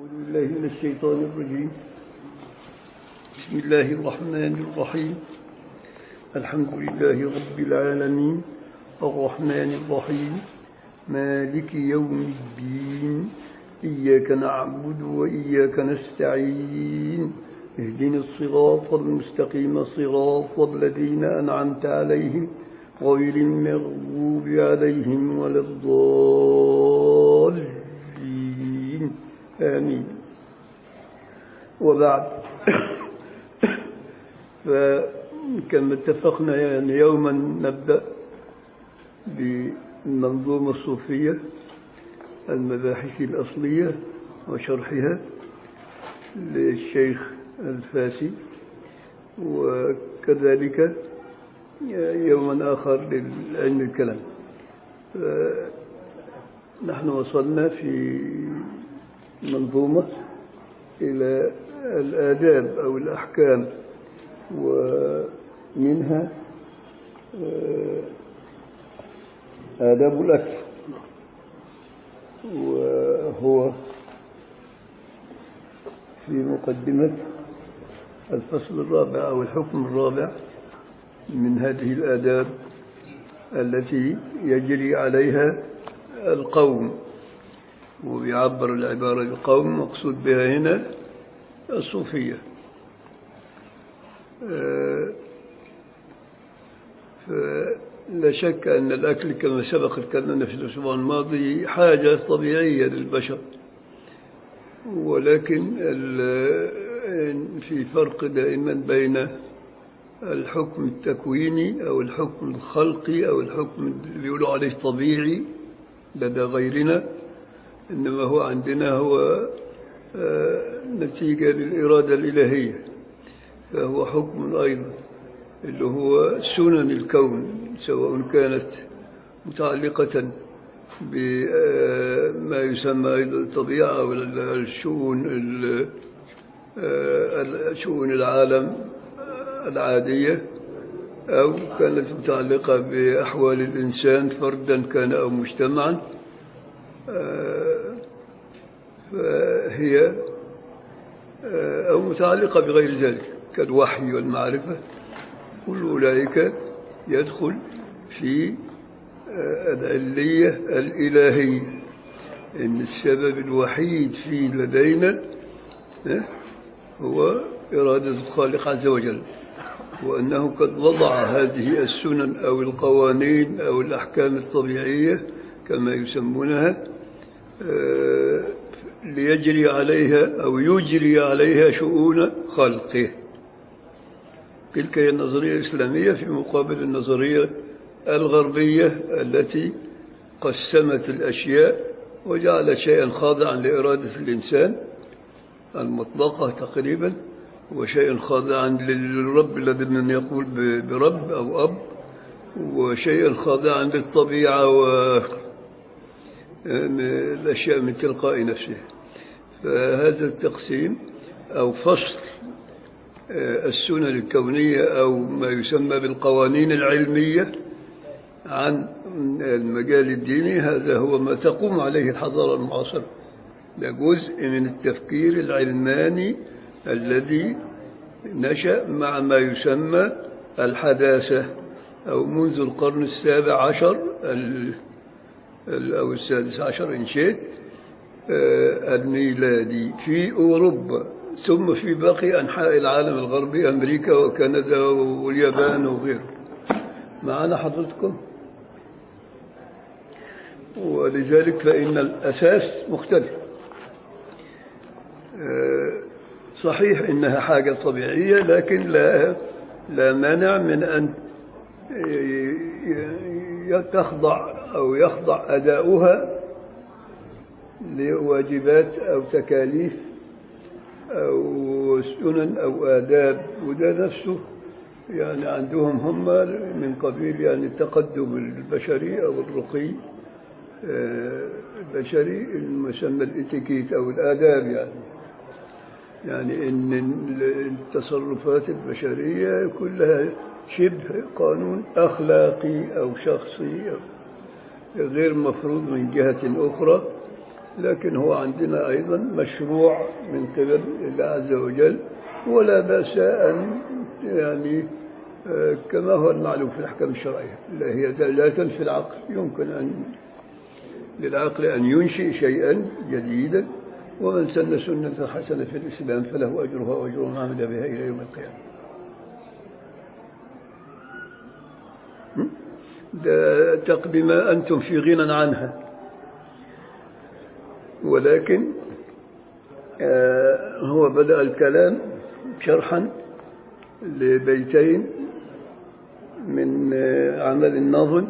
أعوذ بالله من الشيطان الرجيم بسم الله الرحمن الرحيم الحمد لله رب العالمين الرحمن الرحيم مالك يوم الدين إياك نعبد وإياك نستعين اهدنا الصراط المستقيم صراط الذين أنعمت عليهم غير المغضوب عليهم ولا الضالين آمين وبعد فكما اتفقنا يعني يوما نبدأ بالمنظومة الصوفية المباحث الأصلية وشرحها للشيخ الفاسي وكذلك يوما آخر للعلم الكلام نحن وصلنا في منظومة إلى الآداب أو الأحكام ومنها آداب الأكل وهو في مقدمة الفصل الرابع أو الحكم الرابع من هذه الآداب التي يجري عليها القوم ويعبر العبارة القوم مقصود بها هنا الصوفية فلا شك أن الأكل كما سبق تكلمنا في الأسبوع الماضي حاجة طبيعية للبشر ولكن في فرق دائما بين الحكم التكويني أو الحكم الخلقي أو الحكم اللي بيقولوا عليه طبيعي لدى غيرنا إنما هو عندنا هو نتيجة للإرادة الإلهية فهو حكم أيضا اللي هو سنن الكون سواء كانت متعلقة بما يسمى أيضا الطبيعة أو الشؤون شؤون العالم العادية أو كانت متعلقة بأحوال الإنسان فردا كان أو مجتمعا فهي أو متعلقة بغير ذلك كالوحي والمعرفة كل أولئك يدخل في العلية الإلهية إن السبب الوحيد فيه لدينا هو إرادة الخالق عز وجل وأنه قد وضع هذه السنن أو القوانين أو الأحكام الطبيعية كما يسمونها ليجري عليها أو يجري عليها شؤون خلقه تلك هي النظرية الإسلامية في مقابل النظرية الغربية التي قسمت الأشياء وجعلت شيئا خاضعا لإرادة الإنسان المطلقة تقريبا وشيء خاضعا للرب الذي من يقول برب أو أب وشيء خاضعا للطبيعة والأشياء من تلقاء نفسه فهذا التقسيم أو فصل السنن الكونية أو ما يسمى بالقوانين العلمية عن المجال الديني هذا هو ما تقوم عليه الحضارة المعاصرة ده جزء من التفكير العلماني الذي نشأ مع ما يسمى الحداثة أو منذ القرن السابع عشر أو السادس عشر إن شئت الميلادي في أوروبا ثم في باقي أنحاء العالم الغربي أمريكا وكندا واليابان وغيره معنا حضرتكم ولذلك فإن الأساس مختلف صحيح إنها حاجة طبيعية لكن لا لا مانع من أن تخضع أو يخضع أداؤها لواجبات أو تكاليف أو سنن أو آداب وده نفسه يعني عندهم هم من قبيل يعني التقدم البشري أو الرقي البشري المسمى الاتيكيت أو الآداب يعني يعني إن التصرفات البشرية كلها شبه قانون أخلاقي أو شخصي أو غير مفروض من جهة أخرى لكن هو عندنا أيضا مشروع من قبل الله عز وجل ولا بأس أن يعني آه، كما هو المعلوم في الأحكام الشرعية لا هي لا تنفي العقل يمكن أن للعقل أن ينشئ شيئا جديدا ومن سن سنة حسنة في الإسلام فله أجرها وأجر من عمل بها إلى يوم القيامة ده تقدم أنتم في غنى عنها ولكن آه، هو بدأ الكلام شرحا لبيتين من آه، عمل الناظم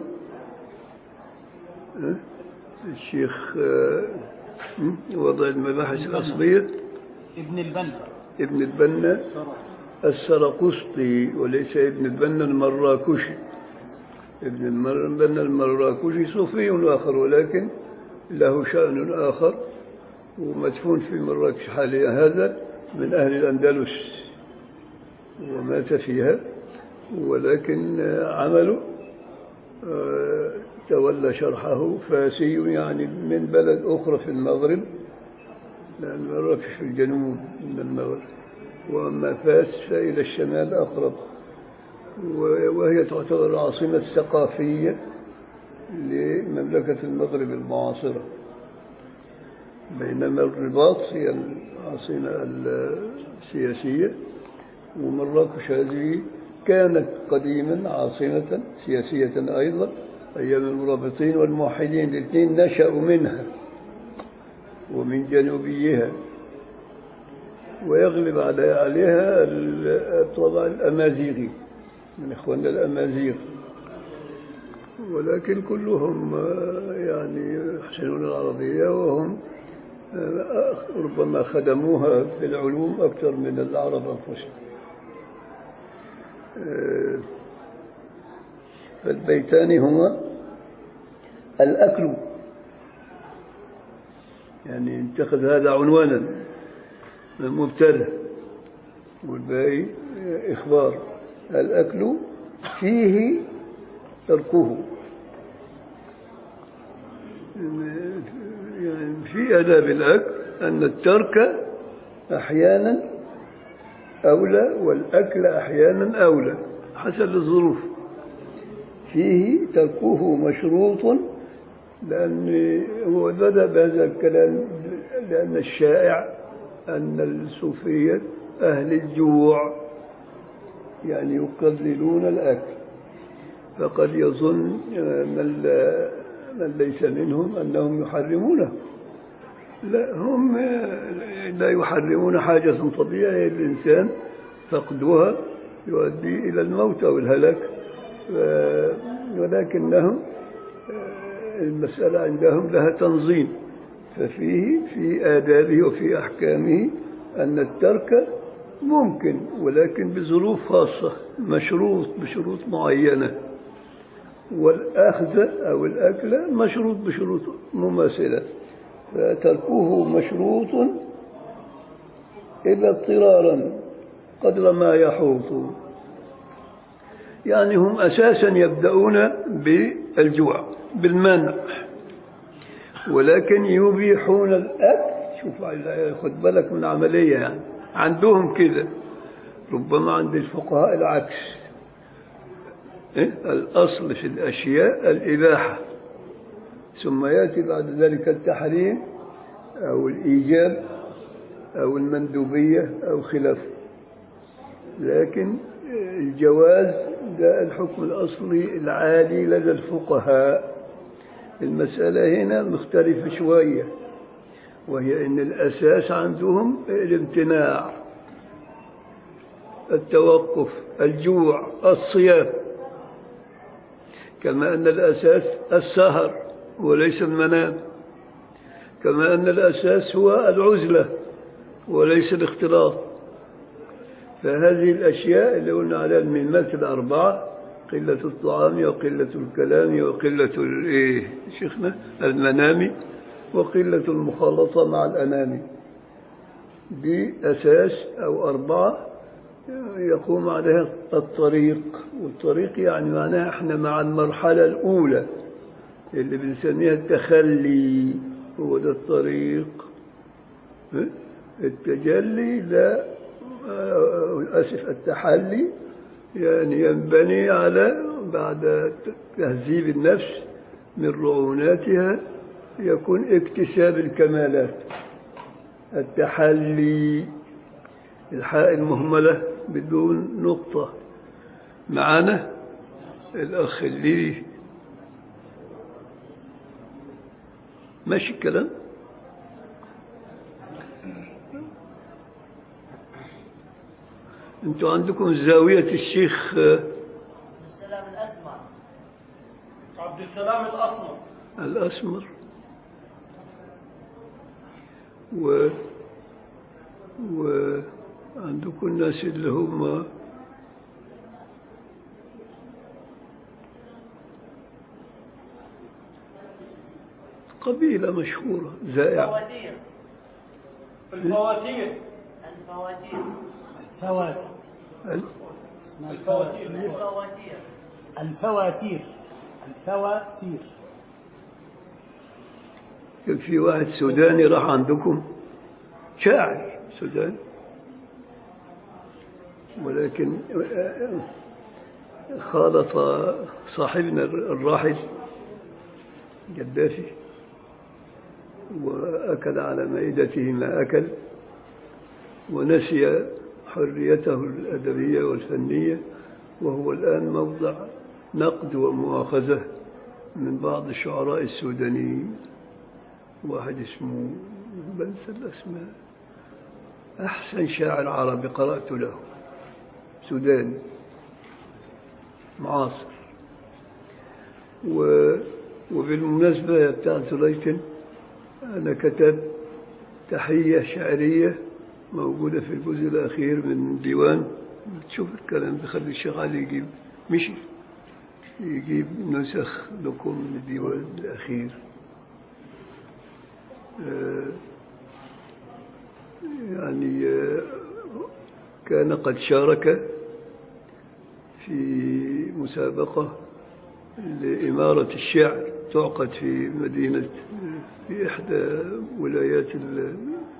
آه، الشيخ وضع المباحث الأصلية ابن البنا ابن البنا السرقسطي وليس ابن البنا المراكشي ابن البنا المراكشي صوفي آخر ولكن له شأن آخر ومدفون في مراكش حاليا هذا من أهل الأندلس ومات فيها ولكن عمله آه، تولى شرحه فاسي يعني من بلد أخرى في المغرب لأن مراكش في الجنوب من المغرب وأما فاس فإلى الشمال أقرب وهي تعتبر العاصمة الثقافية لمملكة المغرب المعاصرة بينما الرباط هي العاصمة السياسية ومراكش هذه كانت قديما عاصمة سياسية أيضا أيام المرابطين والموحدين الاثنين نشأوا منها ومن جنوبيها ويغلب عليها الطبع الأمازيغي من إخواننا الأمازيغ ولكن كلهم يعني يحسنون العربية وهم ربما خدموها في العلوم أكثر من العرب أنفسهم فالبيتان هما الأكل يعني اتخذ هذا عنوانا مبتدا والباقي إخبار الأكل فيه تركه يعني في آداب الأكل أن الترك أحيانا أولى والأكل أحيانا أولى حسب الظروف فيه تركه مشروط لأن هو بدأ بهذا الكلام لأن الشائع أن الصوفية أهل الجوع يعني يقللون الأكل فقد يظن من, من ليس منهم أنهم يحرمونه لا هم لا يحرمون حاجة طبيعية للإنسان فقدها يؤدي إلى الموت أو الهلاك ولكنهم المسألة عندهم لها تنظيم ففيه في آدابه وفي أحكامه أن الترك ممكن ولكن بظروف خاصة مشروط بشروط معينة والأخذ أو الأكل مشروط بشروط مماثلة فتركه مشروط إلا اضطرارا قدر ما يحوط يعني هم أساسا يبدأون بالجوع بالمنع ولكن يبيحون الأكل شوف خد بالك من عملية يعني عندهم كده ربما عند الفقهاء العكس إيه؟ الأصل في الأشياء الإباحة ثم يأتي بعد ذلك التحريم أو الإيجاب أو المندوبية أو خلافه لكن الجواز ده الحكم الأصلي العالي لدى الفقهاء المسألة هنا مختلفة شوية وهي أن الأساس عندهم الامتناع التوقف الجوع الصيام كما أن الأساس السهر وليس المنام كما أن الأساس هو العزلة وليس الاختلاط فهذه الأشياء اللي قلنا عليها المهمات الأربعة قلة الطعام وقلة الكلام وقلة إيه شيخنا المنام وقلة المخالطة مع الأنام بأساس أو أربعة يقوم عليها الطريق والطريق يعني معناها احنا مع المرحلة الأولى اللي بنسميها التخلي هو ده الطريق ها؟ التجلي لا آه، آسف التحلي يعني ينبني على بعد تهذيب النفس من رعوناتها يكون اكتساب الكمالات التحلي الحاء المهملة بدون نقطة معنا الأخ اللي ماشي الكلام انتوا عندكم زاوية الشيخ آه، السلام الأسمر عبد السلام الأسمر الأسمر و وعندكم الناس اللي هم قبيلة مشهورة زائع فواتير الفواتير الفواتير فواتير ال- اسمها الفواتير الفواتير الفواتير الفواتير كان في واحد سوداني راح عندكم شاعر سوداني ولكن خالط صاحبنا الراحل قدافي وأكل على مائدته ما أكل ونسي حريته الأدبية والفنية وهو الآن موضع نقد ومؤاخذة من بعض الشعراء السودانيين واحد اسمه بنسى الأسماء أحسن شاعر عربي قرأت له سوداني معاصر و وبالمناسبة يا بتاع زليتن أنا كتبت تحية شعرية موجودة في الجزء الأخير من ديوان تشوف الكلام بخلي الشيخ علي يجيب مشي يجيب نسخ لكم من الديوان الأخير آه، يعني آه، كان قد شارك في مسابقة لإمارة الشعر تعقد في مدينة في إحدى ولايات ال-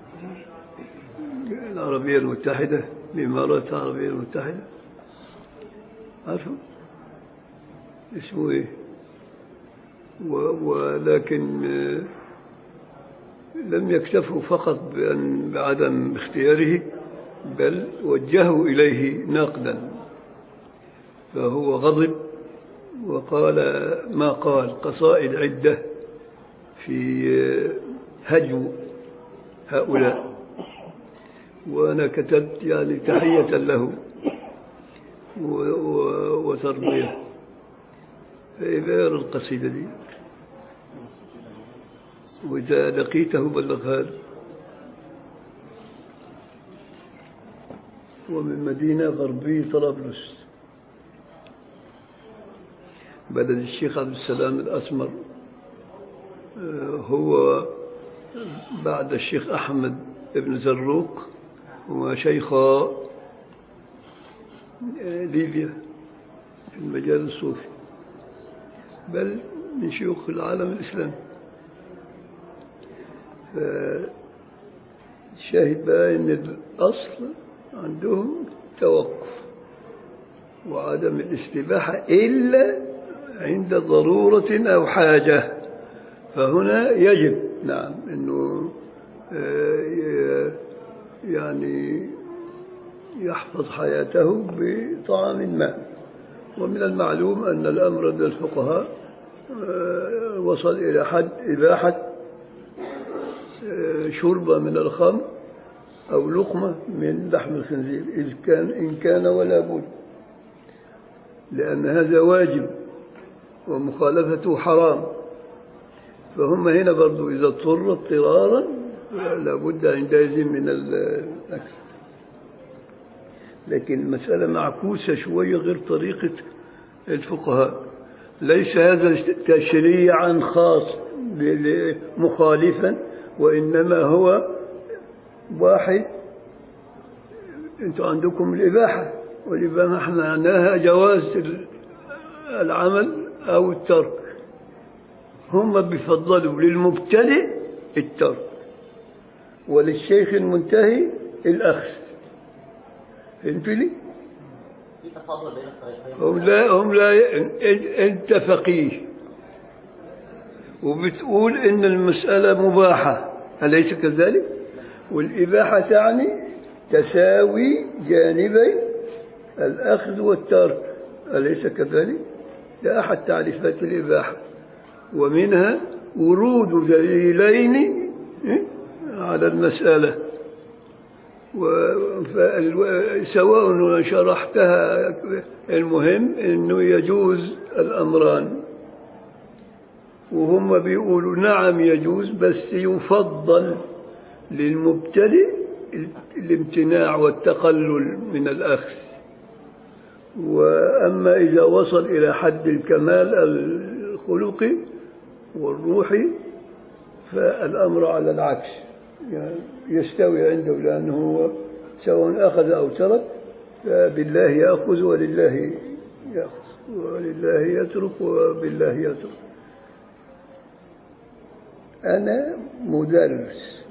العربية المتحدة الإمارات العربية المتحدة عارفه اسمه إيه و- ولكن آه، لم يكتفوا فقط بأن بعدم اختياره بل وجهوا إليه نقدا فهو غضب وقال ما قال قصائد عدة في هجو هؤلاء وأنا كتبت يعني تحية له و- و- وترضيه فإبار القصيدة دي وإذا لقيته بلغها له ومن مدينة غربية طرابلس بلد الشيخ عبد السلام الأسمر آه، هو بعد الشيخ أحمد بن زروق هو شيخا آه، ليبيا في المجال الصوفي بل من شيوخ العالم الإسلامي شاهد بقى ان الاصل عندهم توقف وعدم الاستباحة إلا عند ضرورة أو حاجة فهنا يجب نعم أنه آه، ي- يعني يحفظ حياته بطعام ما ومن المعلوم أن الأمر عند الفقهاء آه، وصل إلى حد إباحة شربة من الخمر أو لقمة من لحم الخنزير إذ كان إن كان ولا بد لأن هذا واجب ومخالفته حرام فهم هنا برضو إذا اضطر اضطرارا لابد عندئذ من الأكل لكن المسألة معكوسة شوية غير طريقة الفقهاء ليس هذا تشريعا خاص ب- ب- مخالفا وإنما هو واحد أنتم عندكم الإباحة والإباحة معناها جواز ال- العمل أو الترك هم بيفضلوا للمبتدئ الترك وللشيخ المنتهي الأخذ فهمت لي؟ في تفاضل بين الطريقين هم لا هم لا ي- أن- أنت فقيه وبتقول إن المسألة مباحة أليس كذلك؟ والإباحة تعني تساوي جانبي الأخذ والترك أليس كذلك؟ ده أحد تعريفات الإباحة ومنها ورود دليلين إيه؟ على المسألة و- فال- سواء شرحتها المهم انه يجوز الامران وهم بيقولوا نعم يجوز بس يفضل للمبتدئ الامتناع والتقلل من الاخذ واما اذا وصل الى حد الكمال الخلقي والروحي فالامر على العكس يعني يستوي عنده لأنه هو سواء أخذ أو ترك فبالله يأخذ ولله يأخذ ولله يترك وبالله يترك أنا مدرس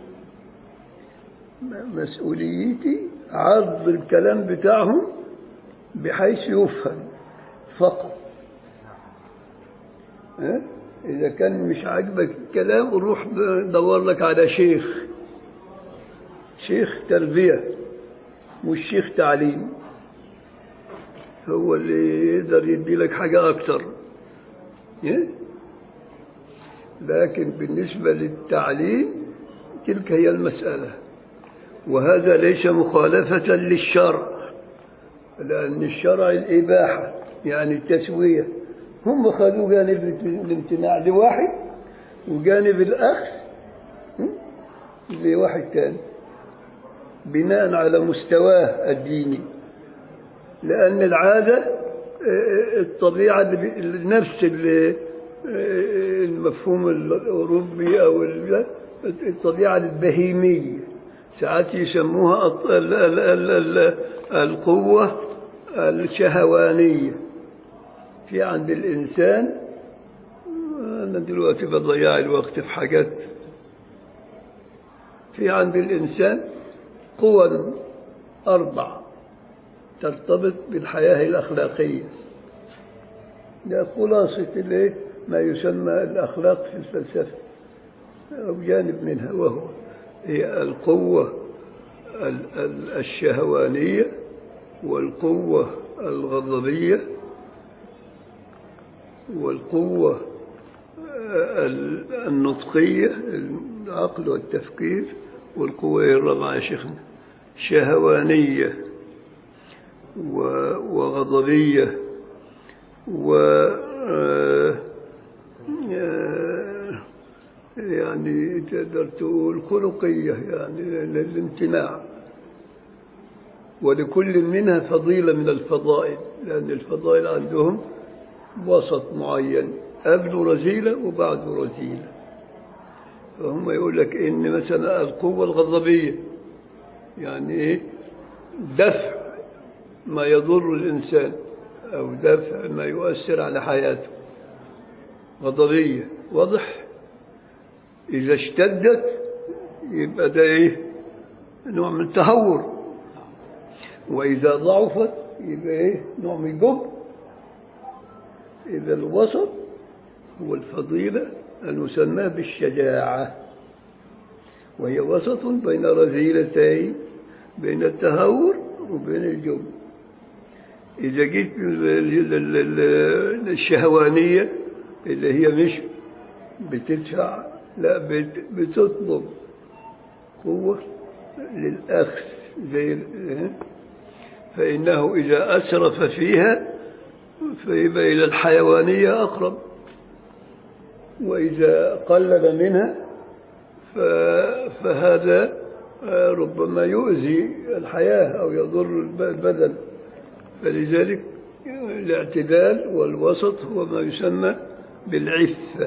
م- مسؤوليتي عرض الكلام بتاعهم بحيث يفهم فقط ها؟ إذا كان مش عاجبك الكلام روح دور لك على شيخ شيخ تربية مش شيخ تعليم هو اللي يقدر يدي لك حاجة أكتر إيه؟ لكن بالنسبة للتعليم تلك هي المسألة وهذا ليس مخالفة للشرع لأن الشرع الإباحة يعني التسوية هم خذوا جانب الامتناع لواحد وجانب الأخذ م? لواحد تاني بناء على مستواه الديني لأن العادة آه، الطبيعة اللي بي- نفس ال- آه، المفهوم الأوروبي أو ال- الطبيعة البهيمية ساعات يسموها الط- ال- ال- ال- ال- القوة الشهوانية في عند الإنسان أنا دلوقتي بضيع الوقت في حاجات في عند الإنسان قوى أربع ترتبط بالحياة الأخلاقية ده خلاصة الإيه؟ ما يسمى الأخلاق في الفلسفة أو جانب منها وهو هي القوة ال- ال- الشهوانية والقوة الغضبية والقوة ال- النطقية العقل والتفكير والقوة الرابعة يا شيخنا شهوانية و- وغضبية و آه، آه، يعني تقدر تقول خلقية يعني للامتناع ولكل منها فضيلة من الفضائل لأن الفضائل عندهم وسط معين قبله رذيلة وبعده رذيلة فهم يقول لك إن مثلا القوة الغضبية يعني إيه دفع ما يضر الإنسان أو دفع ما يؤثر على حياته غضبية واضح إذا اشتدت يبقى ده إيه نوع من التهور وإذا ضعفت يبقى إيه نوع من الجبن إذا الوسط هو الفضيلة المسمى بالشجاعة وهي وسط بين رذيلتين بين التهور وبين الجبن إذا جيت لل- لل- لل- للشهوانية اللي هي مش بتدفع لا بت- بتطلب قوة للأخذ زي ال- فإنه إذا أسرف فيها فيبقى إلى الحيوانية أقرب وإذا قلل منها ف- فهذا آه، ربما يؤذي الحياة أو يضر الب- البدن فلذلك الاعتدال والوسط هو ما يسمى بالعفة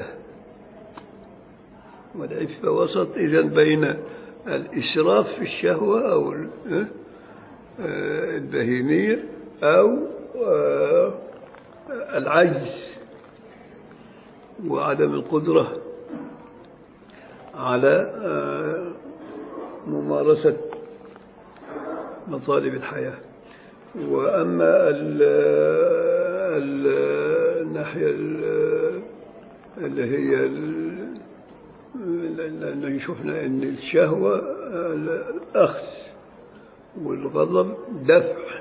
والعفة وسط إذا بين الإسراف في الشهوة أو ال- آه، البهيمية أو آه، العجز وعدم القدرة على آه، ممارسة مطالب الحياة وأما ال- ال- الناحية ال- اللي هي ال- لأن شفنا أن الشهوة الأخذ والغضب دفع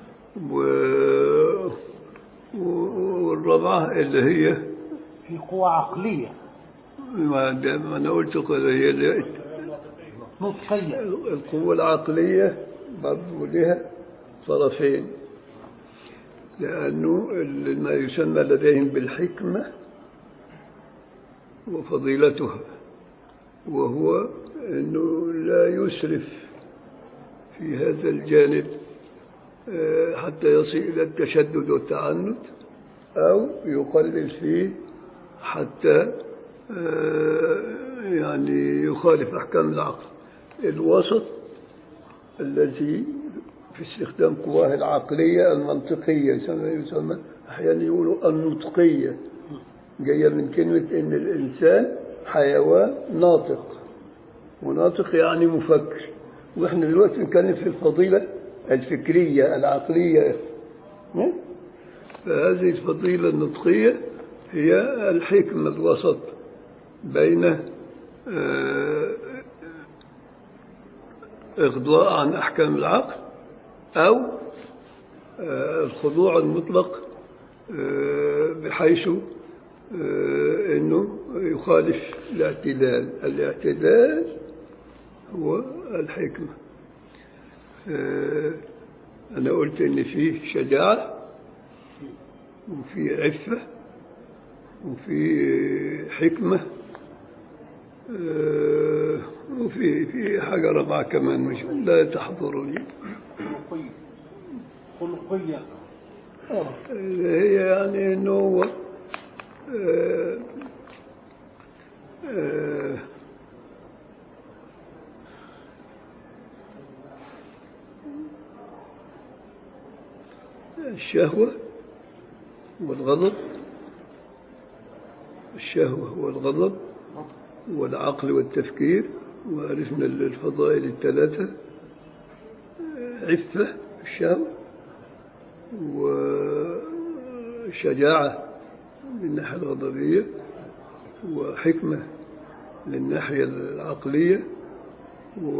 و- و- والرابعة اللي هي في قوة عقلية ما ما أنا قلت قل- هي اللي- نطقية القوة العقلية برضو لها طرفين لأنه ال- ما يسمى لديهم بالحكمة وفضيلتها وهو أنه لا يسرف في هذا الجانب آه، حتى يصل إلى التشدد والتعنت أو يقلل فيه حتى آه، يعني يخالف أحكام العقل الوسط الذي في استخدام قواه العقلية المنطقية يسمى, يسمى أحيانا يقولوا النطقية جاية من كلمة إن الإنسان حيوان ناطق وناطق يعني مفكر وإحنا دلوقتي بنتكلم في الفضيلة الفكرية العقلية م? فهذه الفضيلة النطقية هي الحكمة الوسط بين آه، إغضاء عن أحكام العقل أو آه، الخضوع المطلق آه، بحيث آه، أنه يخالف الاعتدال الاعتدال هو الحكمة آه، أنا قلت إن فيه شجاعة وفي عفة وفي حكمة آه، وفي في حاجة رابعة كمان مش لا تحضرني خلقية خلقية اللي هي يعني انه هو آه، آه، الشهوة والغضب الشهوة والغضب والعقل والتفكير وعرفنا الفضائل الثلاثة عفة الشهوة وشجاعة من الناحية الغضبية وحكمة للناحية العقلية و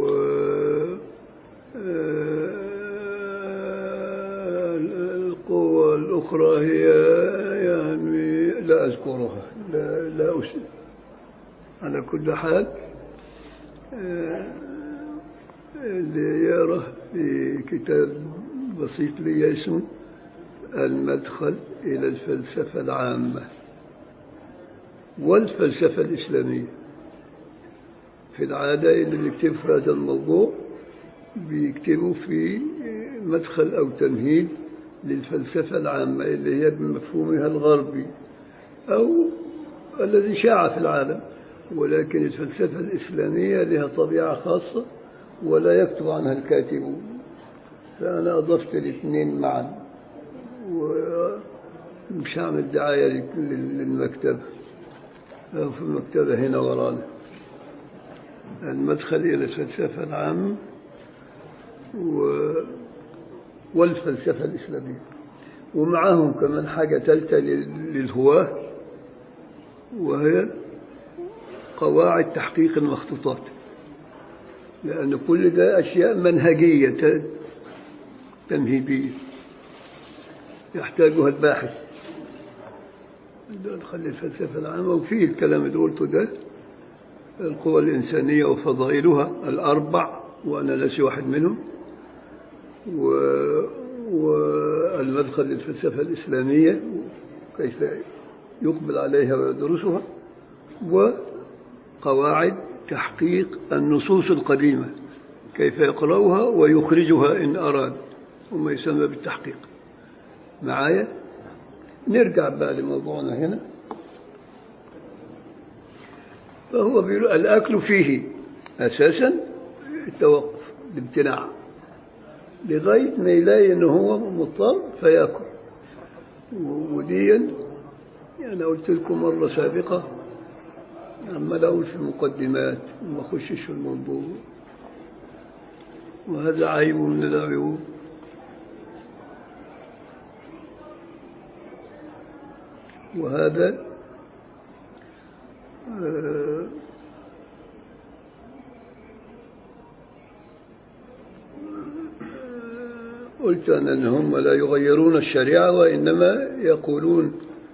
القوة الأخرى هي يعني لا أذكرها لا, لا أسلم على كل حال آه، اللي يرى في كتاب بسيط لي اسمه المدخل إلى الفلسفة العامة والفلسفة الإسلامية في العادة اللي بيكتبوا في هذا الموضوع بيكتبوا في مدخل أو تمهيد للفلسفة العامة اللي هي بمفهومها الغربي أو الذي شاع في العالم ولكن الفلسفة الإسلامية لها طبيعة خاصة ولا يكتب عنها الكاتبون فأنا أضفت الاثنين معا ومش هعمل دعاية لل- للمكتبة أو في المكتبة هنا ورانا المدخل إلى الفلسفة العامة و... والفلسفة الإسلامية ومعهم كمان حاجة ثالثة لل- للهواة وهي قواعد تحقيق المخطوطات لأن كل ده أشياء منهجية ت- تمهيدية يحتاجها الباحث ندخل الفلسفة العامة وفيه الكلام اللي قلته ده القوى الإنسانية وفضائلها الأربع وأنا ناسي واحد منهم و... والمدخل للفلسفة الإسلامية كيف يقبل عليها ويدرسها وقواعد تحقيق النصوص القديمة كيف يقرأها ويخرجها إن أراد وما يسمى بالتحقيق معايا نرجع بقى لموضوعنا هنا فهو بيقول الأكل فيه أساسا التوقف الامتناع لغاية ما يلاقي إن هو مضطر فيأكل و- وديا أنا قلت لكم مرة سابقة عمال أقول في المقدمات وما أخشش في الموضوع وهذا عيب من العيوب وهذا آه، قلت أنا أن هم لا يغيرون الشريعة وإنما يقولون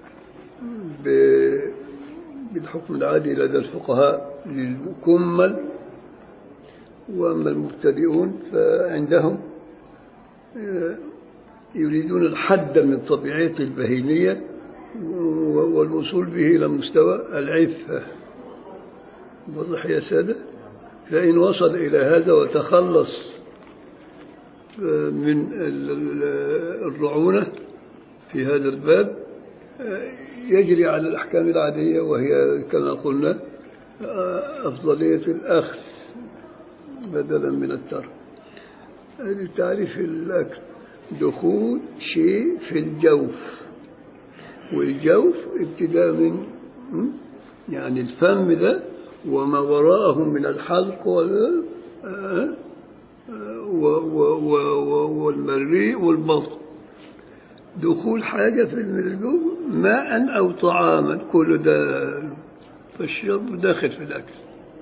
ب- بالحكم العادي لدى الفقهاء للمكمل وأما المبتدئون فعندهم آه، يريدون الحد من طبيعته البهيمية و- والوصول به إلى مستوى العفة واضح يا سادة فإن وصل إلى هذا وتخلص آه، من ال- ال- الرعونة في هذا الباب آه، يجري على الأحكام العادية وهي كما قلنا آه، أفضلية الأخذ بدلا من الترك هذه تعريف الأكل دخول شيء في الجوف والجوف ابتداء من م? يعني الفم ده وما وراءه من الحلق وال آه، آه، و- و- و- و- والمريء والبطن دخول حاجة في الجوف ماء أو طعاما كل ده فالشرب داخل في الأكل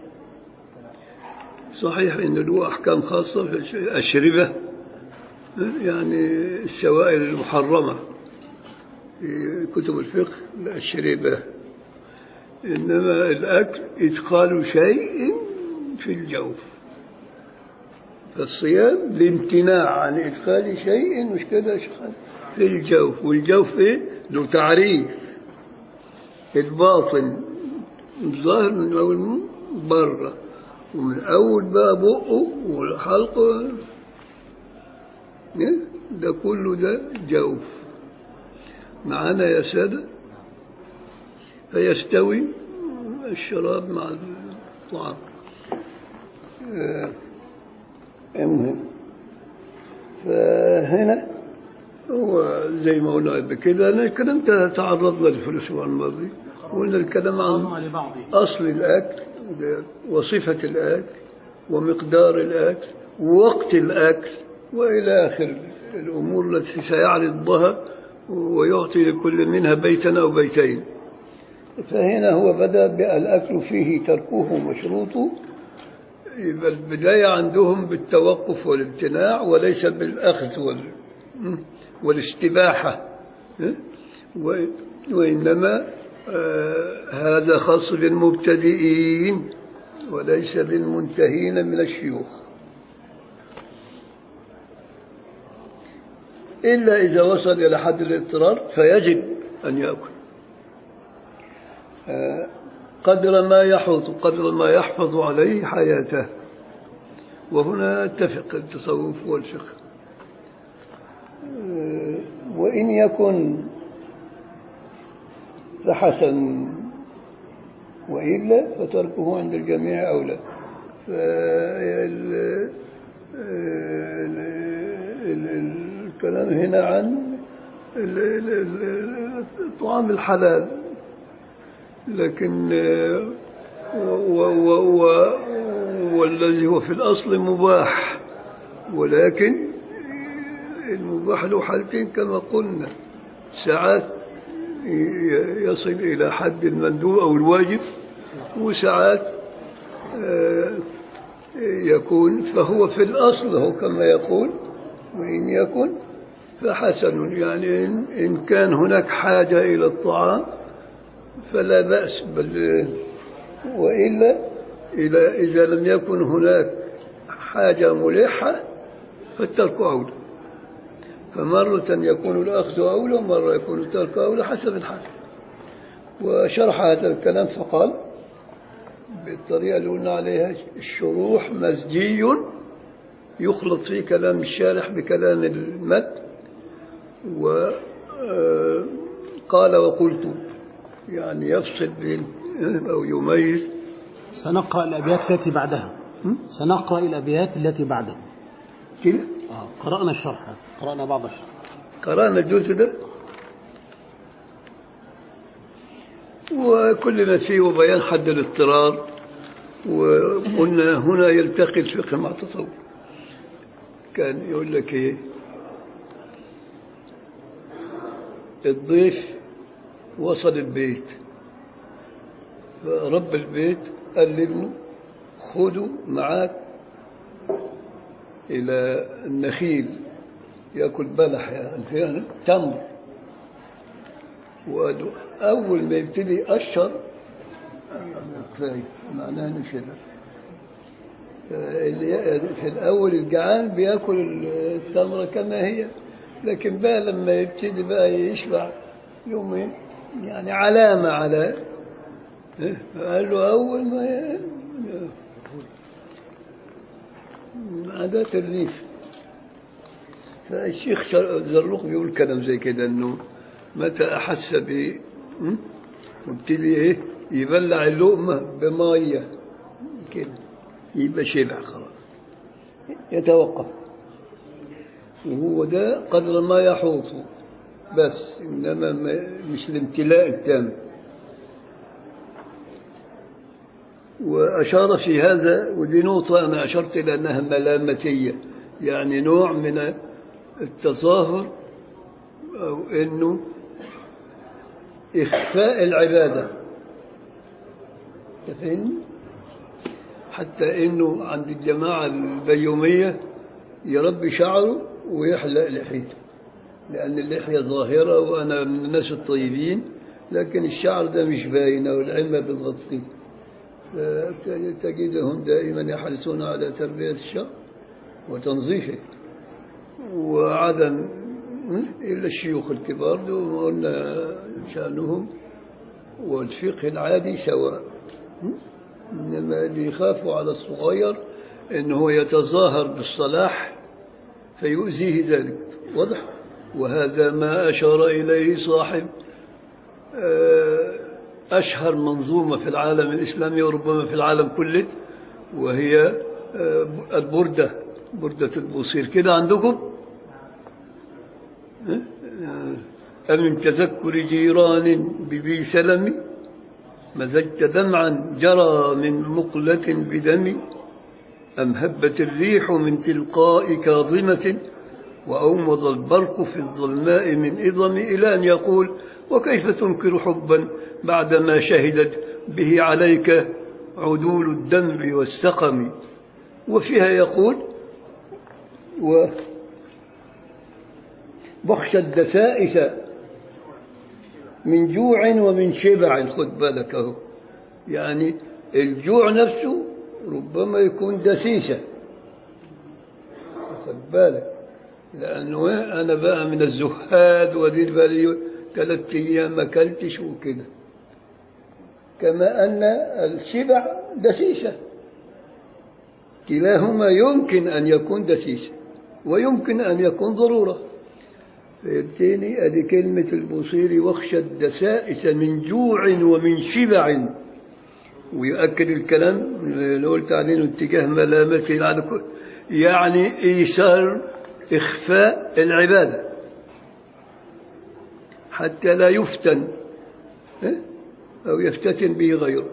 صحيح أن له أحكام خاصة في الش- الأشربة يعني السوائل المحرمة في كتب الفقه الأشربة إنما الأكل إدخال شيء في الجوف فالصيام الامتناع عن إدخال شيء مش كده يا شيخ خالد؟ في الجوف والجوف إيه؟ له تعريف الباطن الظاهر من أول من بره ومن أول بقى بقه والحلقه إيه؟ ده كله ده جوف معانا يا سادة فيستوي الشراب مع الطعام آه، المهم فهنا هو زي ما قلنا قبل كده أنا الكلام ده تعرضنا له في الأسبوع الماضي قلنا الكلام عن بعضها لبعض أصل الأكل وصفة الأكل ومقدار الأكل ووقت الأكل وإلى آخر الأمور التي سيعرضها ويعطي لكل منها بيتا أو بيتين فهنا هو بدأ بالأكل فيه تركه مشروطه يبقى البداية عندهم بالتوقف والامتناع وليس بالأخذ وال... والاستباحة و- وإنما آه، هذا خاص بالمبتدئين وليس بالمنتهين من الشيوخ إلا إذا وصل إلى حد الاضطرار فيجب أن يأكل آه، قدر ما يحوط قدر ما يحفظ عليه حياته وهنا اتفق التصوف والفقه آه، وإن يكن فحسن وإلا فتركه عند الجميع أولى فال- ال- ال- الكلام هنا عن ال- ال- ال- الطعام الحلال لكن آه، و و و والذي هو في الأصل مباح ولكن المباح له حالتين كما قلنا ساعات ي- يصل إلى حد المندوب أو الواجب وساعات آه، يكون فهو في الأصل هو كما يقول وإن يكن فحسن يعني إن, إن كان هناك حاجة إلى الطعام فلا بأس بل وإلا إذا, إذا لم يكن هناك حاجة ملحة فالترك أولى فمرة يكون الأخذ أولى ومرة يكون الترك أولى حسب الحال وشرح هذا الكلام فقال بالطريقة اللي قلنا عليها الشروح مزجي يخلط فيه كلام الشارح بكلام المد وقال وقلت يعني يفصل بين أو يميز سنقرأ الأبيات التي بعدها سنقرأ الأبيات التي بعدها كده آه. قرأنا الشرح هذا. قرأنا بعض الشرح قرأنا الجزء ده وكل ما فيه بيان حد الاضطرار وقلنا هنا يلتقي الفقه مع التصوف كان يقول لك ايه الضيف وصل البيت فرب البيت قال لابنه خده معاك إلى النخيل يأكل بلح يعني فيها تمر وقالوا أول ما يبتدي يقشر كفاية معناها نشر في الأول الجعان بياكل التمرة كما هي لكن بقى لما يبتدي بقى يشبع يومين يعني علامة على إيه؟ قال له أول ما ي- عادات الريف فالشيخ شر- زرلوق بيقول كلام زي كده انه متى احس ب م? وابتدي ايه يبلع اللقمه بميه كده يبقى شبع خلاص يتوقف وهو ده قدر ما يحوطه بس انما ما مش الامتلاء التام وأشار في هذا ودي نقطة أنا أشرت إلى أنها ملامتية يعني نوع من التظاهر أو أنه إخفاء العبادة تفهمني؟ حتى أنه عند الجماعة البيومية يربي شعره ويحلق لحيته لأن اللحية ظاهرة وأنا من الناس الطيبين لكن الشعر ده مش باين أو العمة بتغطيه تجدهم دائما يحرصون على تربية الشعر وتنظيفه وعدم إلا الشيوخ الكبار دول قلنا شأنهم والفقه العادي سواء إنما اللي يخافوا على الصغير إنه يتظاهر بالصلاح فيؤذيه ذلك واضح وهذا ما أشار إليه صاحب آه، أشهر منظومة في العالم الإسلامي وربما في العالم كله وهي آه، البردة بردة البوصير كده عندكم آه، أم من تذكر جيران ببي سلم مزجت دمعا جرى من مقلة بدم أم هبت الريح من تلقاء كاظمة وأومض البرق في الظلماء من إظم إلى أن يقول وكيف تنكر حبا بعدما شهدت به عليك عدول الدم والسقم وفيها يقول و واخشى الدسائس من جوع ومن شبع خد بالك اهو يعني الجوع نفسه ربما يكون دسيسة خد بالك لأنه أنا بقى من الزهاد ودي بقى لي ثلاث أيام ما أكلتش وكده كما أن الشبع دسيسة كلاهما يمكن أن يكون دسيسة ويمكن أن يكون ضرورة فيبتني أدي كلمة البوصيري واخشى الدسائس من جوع ومن شبع ويؤكد الكلام اللي قلت عليه اتجاه ملامته على كل يعني إيثار إخفاء العبادة حتى لا يفتن إيه؟ أو يفتتن به غيره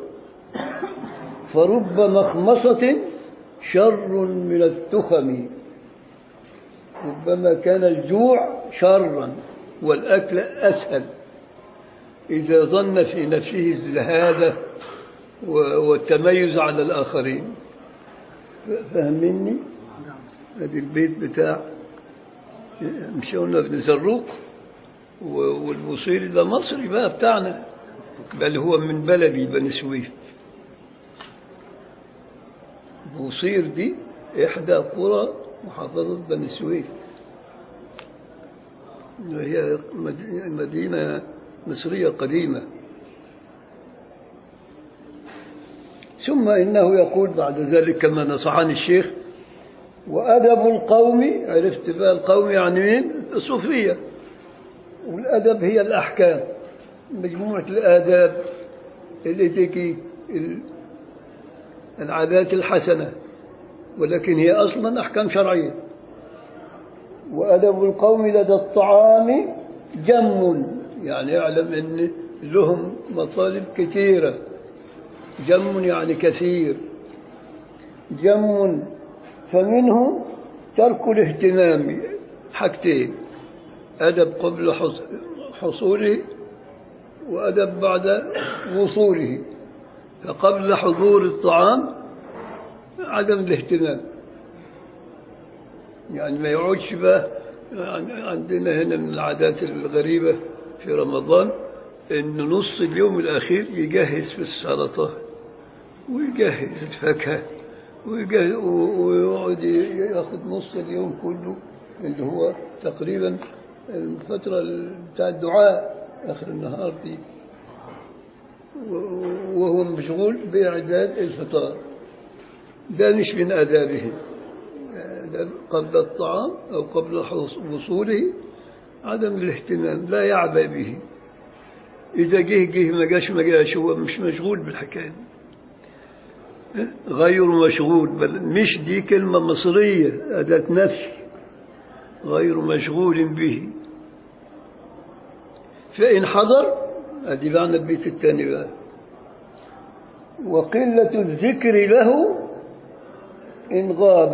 فرب مخمصة شر من التخم ربما كان الجوع شرا والأكل أسهل إذا ظن في نفسه الزهادة والتميز على الآخرين فهمني هذا البيت بتاع مش قلنا ابن زروق والبوصيري ده مصري بقى بتاعنا بل هو من بلدي بني سويف بوصير دي إحدى قرى محافظة بني سويف هي مدينة مصرية قديمة ثم إنه يقول بعد ذلك كما نصحني الشيخ وأدب القوم عرفت بقى القوم يعني مين الصوفية والأدب هي الأحكام مجموعة الآداب الإتيكيت العادات الحسنة ولكن هي أصلا أحكام شرعية وأدب القوم لدى الطعام جم يعني اعلم أن لهم مطالب كثيرة جم يعني كثير جم فمنه ترك الاهتمام حاجتين أدب قبل حص- حصوله وأدب بعد وصوله فقبل حضور الطعام عدم الاهتمام يعني ما يقعدش بقى عن- عندنا هنا من العادات الغريبة في رمضان إن نص اليوم الأخير يجهز في السلطة ويجهز الفاكهة ويجهز و- ويقعد ياخد نص اليوم كله اللي هو تقريبا الفترة بتاع الدعاء آخر النهار دي و- وهو مشغول بإعداد الفطار ده مش من آدابه ده قبل الطعام أو قبل حص- وصوله عدم الاهتمام لا يعبأ به إذا جه جه ما جاش ما جاش هو مش مشغول بالحكاية دي. غير مشغول بل مش دي كلمة مصرية أداة نفي غير مشغول به فإن حضر أدي معنى البيت الثاني بقى وقلة الذكر له إن غاب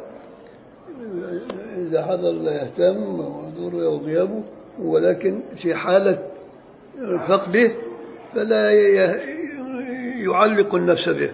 إذا حضر لا يهتم وحضوره أو غيابه ولكن في حالة فقده فلا ي- يعلق النفس به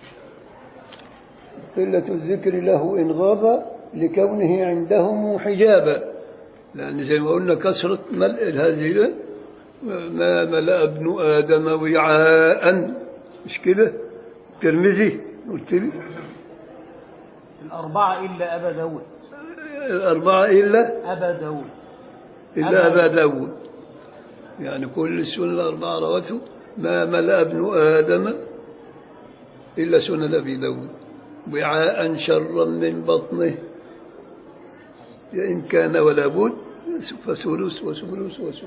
قلة الذكر له إن غاب لكونه عندهم حجابا لأن زي ما قلنا كثرة ملء هذه ما ملأ ابن آدم وعاء مش كده ترمذي قلت لي الأربعة إلا أبا داود الأربعة إلا أبا داود إلا أبا أبا داود يعني كل السنن الأربعة روته ما ملأ ابن آدم إلا سنن أبي داود وعاء شرا من بطنه إن كان ولا بد فثلث وثلث وثلث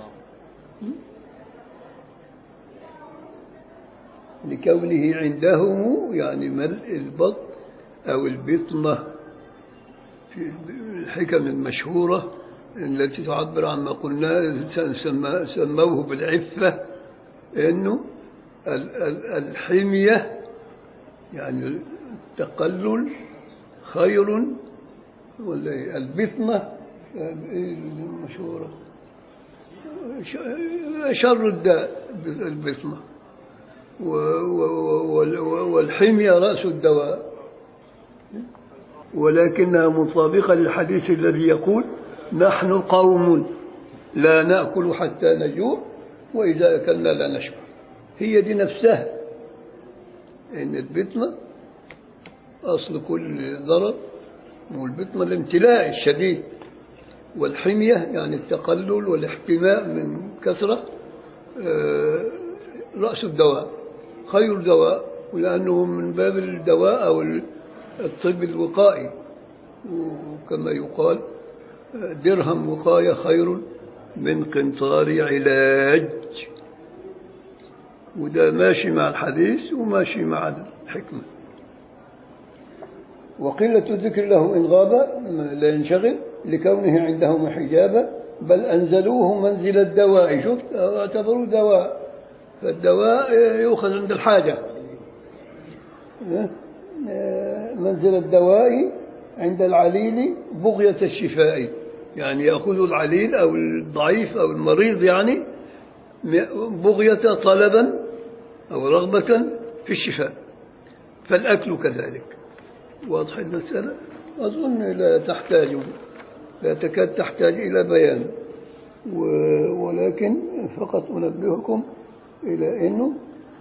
لكونه عندهم يعني ملء البطن أو البطنة في الحكم المشهورة التي تعبر عما قلنا سمى- سموه بالعفة أنه ال- ال- الحمية يعني التقلل خير ولا إيه؟ البطنة آه، إيه المشهورة ش- شر الداء البطنة و- و- و- والحمية رأس الدواء ولكنها مطابقة للحديث الذي يقول نحن قوم لا نأكل حتى نجوع وإذا أكلنا لا نشبع هي دي نفسها إن البطنة أصل كل ضرر والبطنة الامتلاء الشديد والحمية يعني التقلل والاحتماء من كثرة آه، رأس الدواء خير دواء ولأنه من باب الدواء أو الطب الوقائي وكما يقال درهم وقاية خير من قنطار علاج وده ماشي مع الحديث وماشي مع الحكمة وقلة الذكر له إن غاب لا ينشغل لكونه عندهم حجابا بل أنزلوه منزل الدواء شفت اعتبروه دواء فالدواء يؤخذ عند الحاجة منزل الدواء عند العليل بغية الشفاء يعني يأخذ العليل أو الضعيف أو المريض يعني بغية طلبا أو رغبة في الشفاء فالأكل كذلك واضح المسألة أظن لا تحتاج لا تكاد تحتاج إلى بيان و- ولكن فقط أنبهكم إلى أنه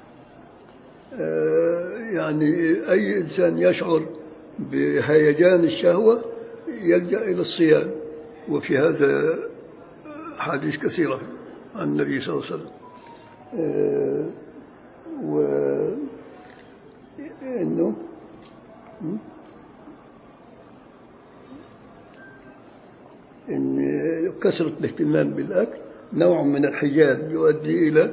آه، يعني أي إنسان يشعر بهيجان الشهوة يلجأ إلى الصيام وفي هذا حديث كثيرة عن النبي صلى الله عليه وسلم آه، و إنه إن كثرة الاهتمام بالأكل نوع من الحجاب يؤدي إلى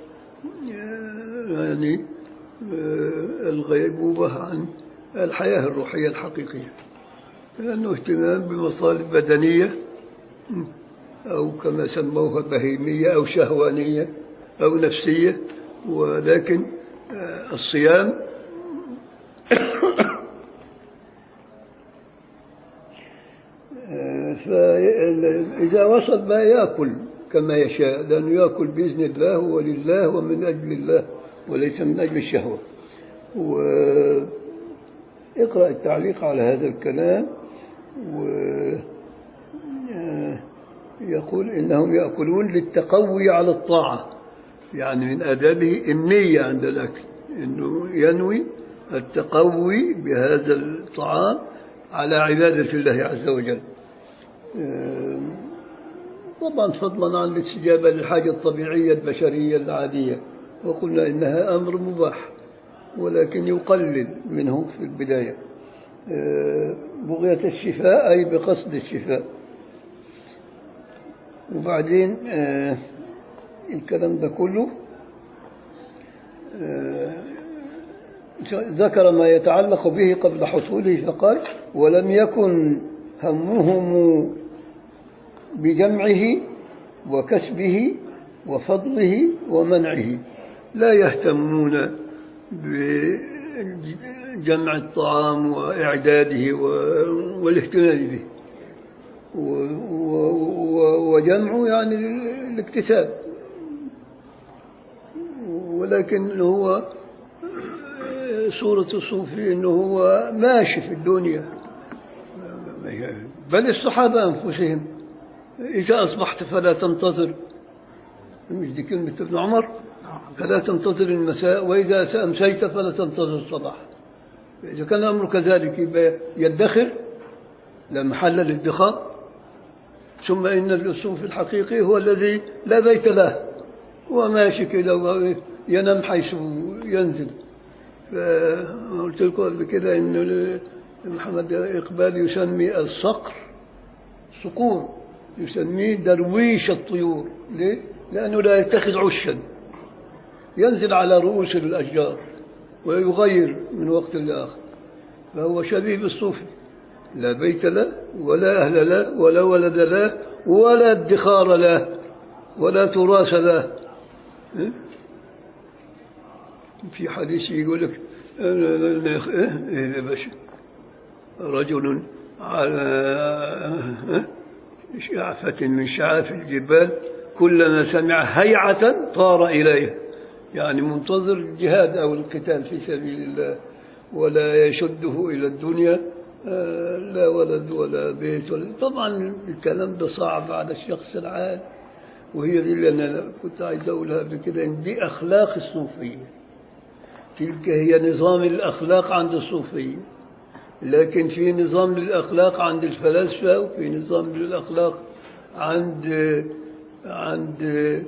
آه، يعني آه، الغيبوبة عن الحياة الروحية الحقيقية لأنه اهتمام بمطالب بدنية أو كما سموها بهيمية أو شهوانية أو نفسية ولكن آه، الصيام آه، فإذا وصل ما يأكل كما يشاء لأنه يأكل بإذن الله ولله ومن أجل الله وليس من أجل الشهوة واقرأ التعليق على هذا الكلام و آه، يقول إنهم يأكلون للتقوي على الطاعة يعني من آدابه النية عند الأكل إنه ينوي التقوي بهذا الطعام على عبادة الله عز وجل آه، طبعا فضلا عن الاستجابة للحاجة الطبيعية البشرية العادية وقلنا إنها أمر مباح ولكن يقلل منه في البداية آه، بغية الشفاء أي بقصد الشفاء وبعدين آه، الكلام ده كله آه، ذكر ما يتعلق به قبل حصوله فقال ولم يكن همهم بجمعه وكسبه وفضله ومنعه لا يهتمون بجمع الطعام وإعداده و- والاهتمام به و- و- و- وجمعه يعني الاكتساب ولكن هو صورة الصوفي أنه هو ماشي في الدنيا بل الصحابة أنفسهم إذا أصبحت فلا تنتظر مش دي كلمة ابن عمر فلا تنتظر المساء وإذا أمسيت فلا تنتظر الصباح إذا كان الأمر كذلك يبقى يدخر لا محل للادخار ثم إن الصوفي الحقيقي هو الذي لا بيت له هو ماشي كده ينام حيث ينزل فقلت لكم قبل كده ان محمد اقبال يسمي الصقر صقور يسميه درويش الطيور ليه؟ لانه لا يتخذ عشا ينزل على رؤوس الاشجار ويغير من وقت لاخر فهو شبيه بالصوفي لا بيت له ولا اهل له ولا ولد له ولا ادخار له ولا تراث له إيه؟ في حديث يقول لك إيه يا باشا رجل على شعفة من شعاف الجبال كلما سمع هيعة طار إليه يعني منتظر الجهاد أو القتال في سبيل الله ولا يشده إلى الدنيا لا ولد ولا بيت ولا طبعا الكلام ده صعب على الشخص العادي وهي دي اللي أنا كنت عايز أقولها قبل كده إن دي أخلاق الصوفية تلك هي نظام الأخلاق عند الصوفية لكن في نظام للأخلاق عند الفلاسفة وفي نظام للأخلاق عند عند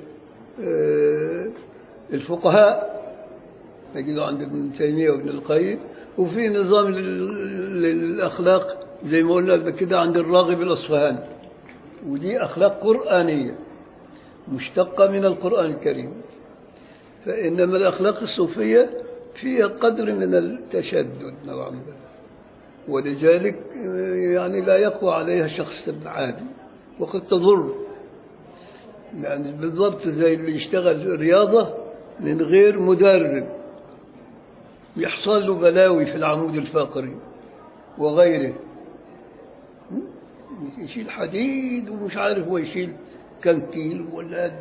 الفقهاء تجده عند ابن تيمية وابن القيم وفي نظام للأخلاق زي ما قلنا قبل كده عند الراغب الأصفهاني ودي أخلاق قرآنية مشتقة من القرآن الكريم فإنما الأخلاق الصوفية فيها قدر من التشدد نوعا ما ولذلك يعني لا يقوى عليها شخص عادي وقد تضر يعني بالضبط زي اللي يشتغل رياضة من غير مدرب يحصل له بلاوي في العمود الفقري وغيره يشيل حديد ومش عارف هو يشيل كم كيلو ولا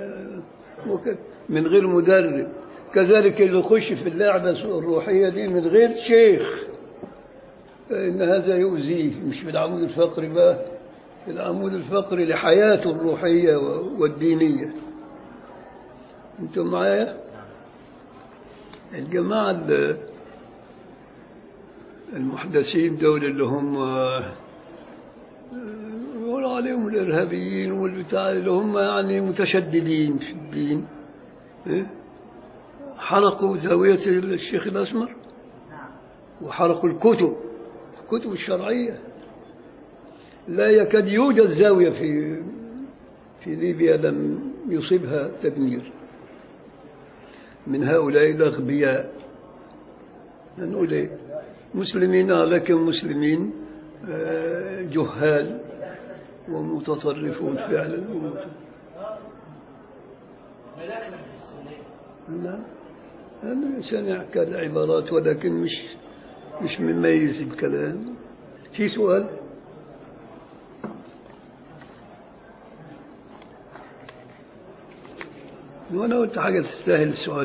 من غير مدرب كذلك اللي يخش في اللعبة الروحية دي من غير شيخ فإن هذا يؤذيه مش في العمود الفقري بقى في العمود الفقري لحياته الروحية والدينية انتم معايا الجماعة المحدثين دول اللي هم يقول عليهم الإرهابيين والبتاع اللي هم يعني متشددين في الدين حرقوا زاوية الشيخ الأسمر وحرقوا الكتب الكتب الشرعية لا يكاد يوجد زاوية في في ليبيا لم يصبها تدمير من هؤلاء الأغبياء نقول إيه مسلمين لكن مسلمين جهال ومتطرفون فعلا مداخل في السنية نعم أنا سمع كذا عبارات ولكن مش مش مميز الكلام في سؤال وأنا قلت حاجة تستاهل السؤال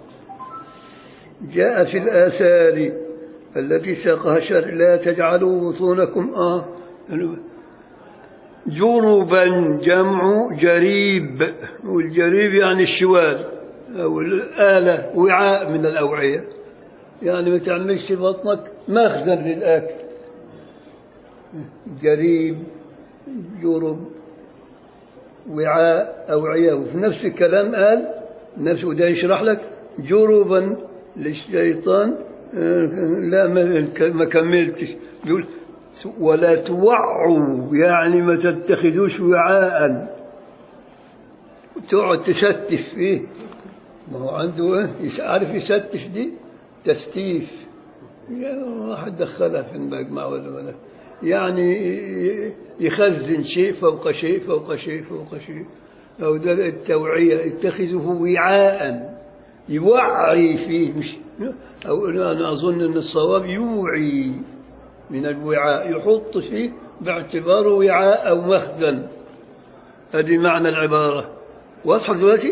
جاء في الآثار التي ساقها شر لا تجعلوا بطونكم آه جربا جمع جريب والجريب يعني الشوال أو الآلة وعاء من الأوعية يعني ما تعملش في بطنك مخزن للأكل جريب جرب وعاء أوعية وفي نفس الكلام قال نفسه ده يشرح لك جربا للشيطان آه، لا ما ما كملتش يقول ولا توعوا يعني ما تتخذوش وعاء تقعد تستف فيه ما هو عنده ايه يس- عارف يستف دي تستيف يعني واحد دخلها في المجمع ولا ولا يعني ي- يخزن شيء فوق شيء فوق شيء فوق شيء أو ده التوعية اتخذه وعاء يوعي فيه مش أو أنا أظن أن الصواب يوعي من الوعاء يحط فيه باعتباره وعاء أو مخزن هذه معنى العبارة واضحة دلوقتي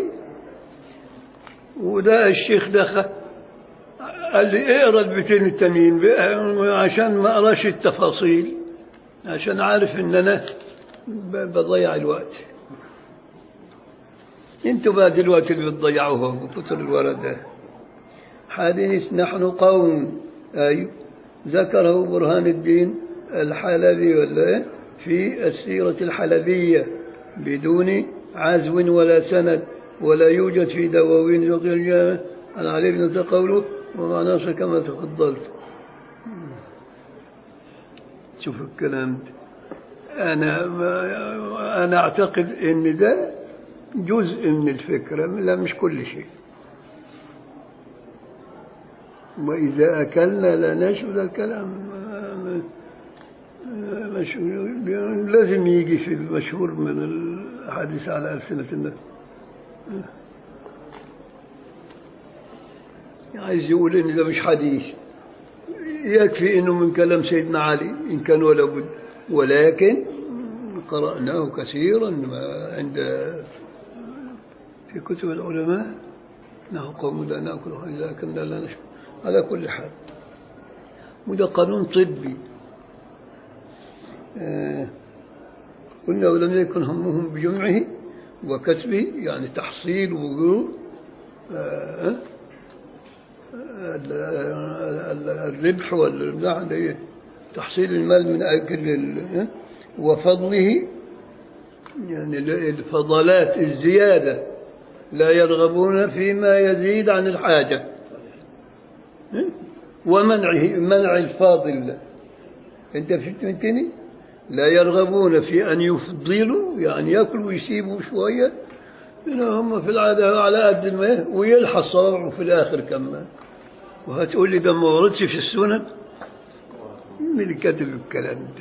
وده الشيخ دخل قال لي اقرا البيتين التانيين بقى- عشان ما اقراش التفاصيل عشان عارف ان انا ب- بضيع الوقت انتوا بقى دلوقتي اللي بتضيعوها بكتر الورد ده حديث نحن قوم ايوه ذكره برهان الدين الحلبي ولا إيه؟ في السيرة الحلبية بدون عزو ولا سند ولا يوجد في دواوين فقه الجامع عن علي بن قوله ومعناه كما تفضلت شوف الكلام ده أنا ما أنا أعتقد إن ده جزء من الفكرة لا مش كل شيء وإذا أكلنا لا نشهد الكلام مش لازم يجي في المشهور من الحديث على ألسنة الناس عايز يقول إن ده مش حديث يكفي إنه من كلام سيدنا علي إن كان ولا بد ولكن قرأناه كثيرا ما عند في كتب العلماء انه قوم لا ناكل اذا اكلنا لا نشرب على كل حال وده قانون طبي آه قلنا ولم يكن همهم بجمعه وكسبه يعني تحصيل وجوه آه ال- ال- الربح والبتاع ده تحصيل المال من أكل ال- وفضله يعني الفضلات الزيادة لا يرغبون فيما يزيد عن الحاجة ومنعه منع الفاضل انت فهمتني لا يرغبون في أن يفضلوا يعني يأكلوا ويسيبوا شوية إن هم في العادة على قد ما ويلحى صوابعه في الآخر كمان وهتقول لي ده ما وردش في السنن مين اللي كاتب الكلام ده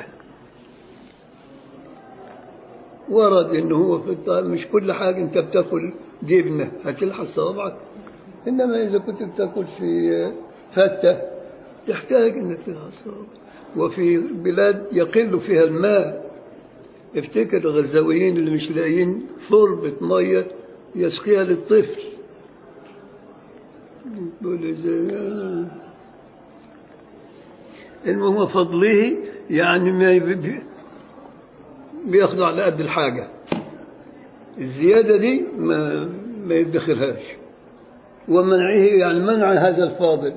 ورد انه هو في الطعام مش كل حاجه انت بتاكل جبنه هتلحق صوابعك انما اذا كنت بتاكل في فته تحتاج انك تلحق صوابعك وفي بلاد يقل فيها الماء افتكر الغزاويين اللي مش لاقيين شربة مية يسقيها للطفل يقول إزاي المهم فضله يعني ما يب- بياخد على قد الحاجة الزيادة دي ما ما يدخرهاش ومنعه يعني منع هذا الفاضل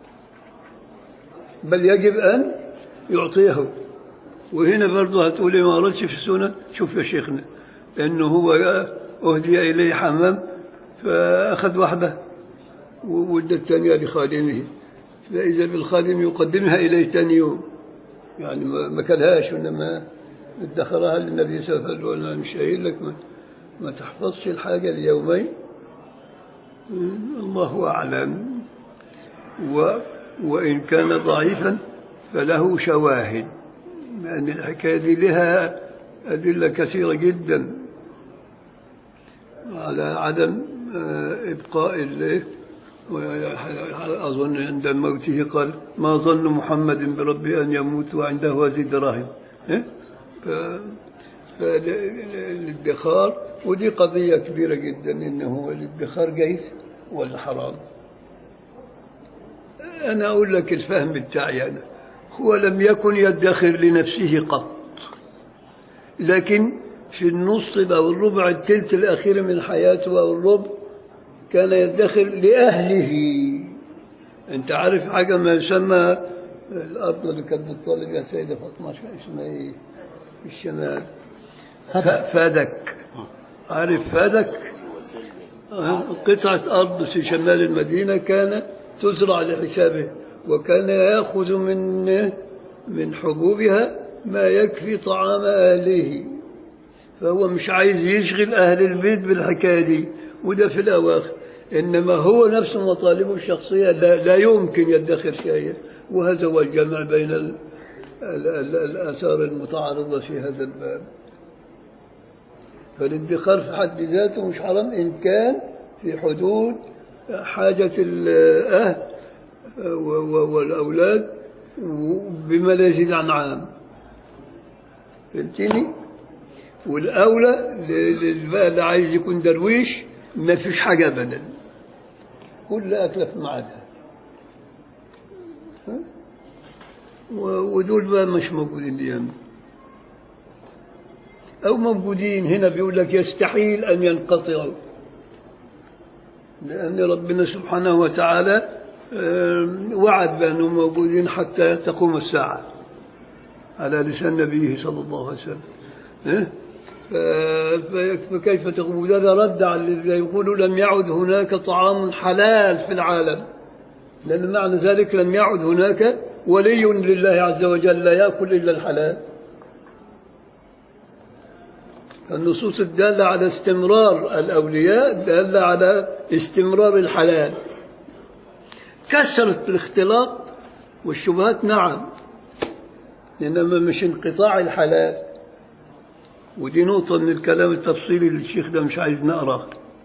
بل يجب أن يعطيه وهنا برضه هتقولي ما قرأتش في السنة شوف يا شيخنا إنه هو أهدي إليه حمام فأخذ واحدة وودى الثانية لخادمه فإذا بالخادم يقدمها إليه ثاني يوم يعني ما ما كلهاش وإنما ادخرها للنبي صلى الله عليه وسلم أنا مش قايل لك ما, ما تحفظش الحاجة ليومين الله أعلم و وإن كان ضعيفا فله شواهد لأن الحكاية دي لها أدلة كثيرة جدا على عدم آه، إبقاء ال أظن عند موته قال ما ظن محمد بربه أن يموت وعنده هذه الدراهم إيه؟ ف- فالادخار ودي قضية كبيرة جدا إنه الادخار جيد ولا حرام أنا أقول لك الفهم بتاعي أنا هو لم يكن يدخر لنفسه قط لكن في النص أو الربع الثلث الأخير من حياته أو الربع كان يدخر لأهله أنت عارف حاجة ما يسمى الأرض اللي كانت بتطالب يا سيدة فاطمة شو اسمها إيه في الشمال ف- فادك عارف فادك آه، قطعة أرض في شمال المدينة كان تزرع لحسابه وكان يأخذ من من حبوبها ما يكفي طعام أهله فهو مش عايز يشغل أهل البيت بالحكاية دي وده في الأواخر إنما هو نفسه مطالبه الشخصية لا, لا يمكن يدخر شيئا وهذا هو الجمع بين ال ال ال الآثار المتعارضة في هذا الباب فالادخار في حد ذاته مش حرام إن كان في حدود حاجة الأهل و- و- والأولاد بما لا يزيد عن عام فهمتني؟ والأولى ل- لل- بقى اللي عايز يكون درويش ما فيش حاجة أبدا كل أكلة في ميعادها ها؟ و- ودول بقى مش موجودين اليوم أو موجودين هنا بيقول لك يستحيل أن ينقطعوا لأن ربنا سبحانه وتعالى آم، وعد بأنهم موجودين حتى تقوم الساعة على لسان نبيه صلى الله عليه وسلم ها؟ ف- ف- فكيف تقول هذا رد على الذي يقول لم يعد هناك طعام حلال في العالم لأن معنى ذلك لم يعد هناك ولي لله عز وجل لا يأكل إلا الحلال النصوص الدالة على استمرار الأولياء دالة على استمرار الحلال كثرة الاختلاط والشبهات نعم إنما مش انقطاع الحلال ودي نقطة من الكلام التفصيلي للشيخ ده مش عايز نقرأ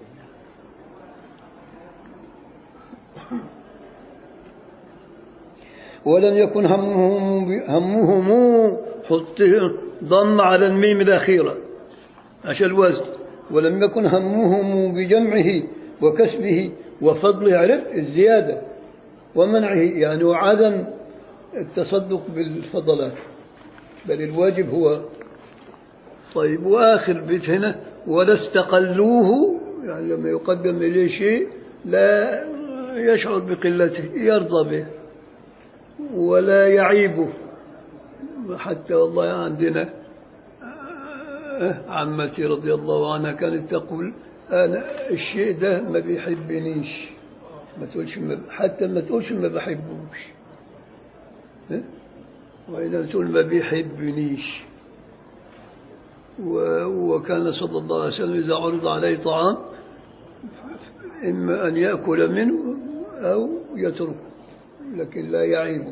ولم يكن همهم همهم حط ضم على الميم الأخيرة عشان الوزن ولم يكن همهم بجمعه وكسبه وفضله عرفت الزيادة ومنعه يعني وعدم التصدق بالفضلات بل الواجب هو طيب وآخر بيت هنا ولا استقلوه يعني لما يقدم إليه شيء لا يشعر بقلته يرضى به ولا يعيبه حتى والله عندنا عمتي رضي الله عنها كانت تقول أنا الشيء ده ما بيحبنيش ما تقولش ما حتى ما تقولش ما بحبوش ها؟ وإنما تقول ما بيحبنيش و- وكان صلى الله عليه وسلم إذا عرض عليه طعام إما أن يأكل منه أو يتركه لكن لا يعيبه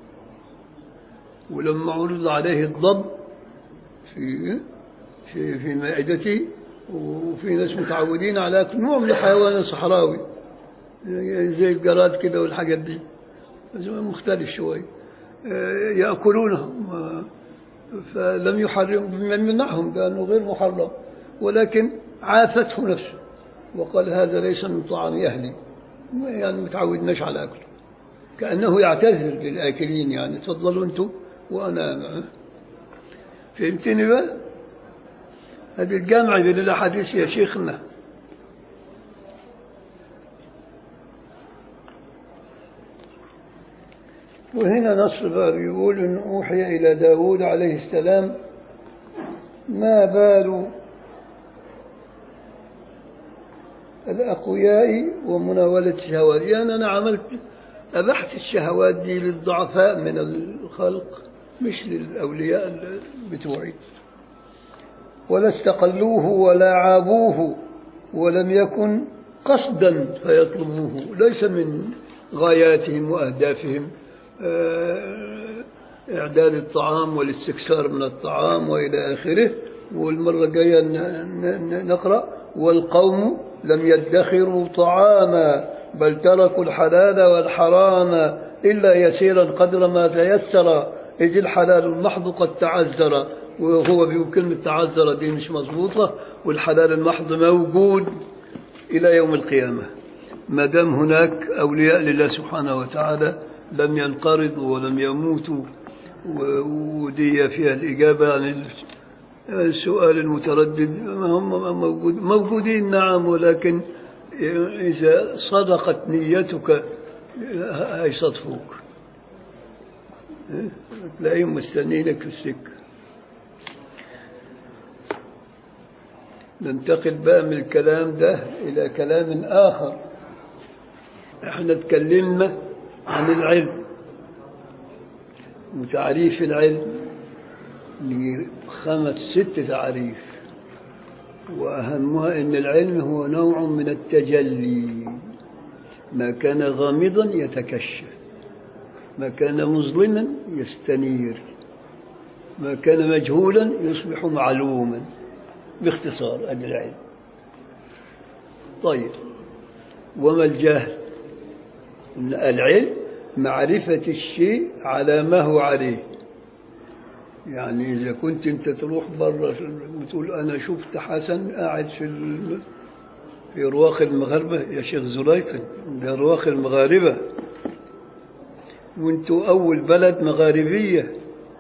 ولما عرض عليه الضب في في في مائدته وفي ناس متعودين على أكل نوع من الحيوان الصحراوي زي الجراد كده والحاجات دي بس مختلف شوي آه، يأكلونه و- فلم يحرم من منعهم لأنه غير محرم ولكن عافته نفسه وقال هذا ليس من طعام أهلي يعني متعودناش على أكله كأنه يعتذر للآكلين يعني تفضلوا أنتم وأنا فهمتني بقى هذه الجامعة بين الأحاديث يا شيخنا وهنا نص بقى بيقول إن أوحي إلى داود عليه السلام ما بال الأقوياء ومناولة الشهوات يعني أنا عملت أبحت الشهوات دي للضعفاء من الخلق مش للأولياء بتوعي ولا استقلوه ولا عابوه ولم يكن قصدا فيطلبوه ليس من غاياتهم وأهدافهم آه، إعداد الطعام والاستكثار من الطعام وإلى آخره والمرة الجاية ن- ن- نقرأ والقوم لم يدخروا طعاما بل تركوا الحلال والحرام إلا يسيرا قدر ما تيسر إذ الحلال المحض قد تعذر وهو بيقول كلمة تعذر دي مش مظبوطة والحلال المحض موجود إلى يوم القيامة ما دام هناك أولياء لله سبحانه وتعالى لم ينقرضوا ولم يموتوا و- ودي فيها الإجابة عن السؤال المتردد هم موجود موجودين نعم ولكن إذا صدقت نيتك هيصدفوك تلاقيهم مستنينك في السكة ننتقل بقى من الكلام ده إلى كلام آخر احنا تكلمنا عن العلم وتعريف العلم خمس ست تعريف وأهمها أن العلم هو نوع من التجلي ما كان غامضا يتكشف ما كان مظلما يستنير ما كان مجهولا يصبح معلوما باختصار أن العلم طيب وما الجهل إن العلم معرفة الشيء على ما هو عليه يعني إذا كنت أنت تروح برا وتقول أنا شفت حسن قاعد في ال... في رواق المغاربة يا شيخ زريطن ده رواق المغاربة وانتوا أول بلد مغاربية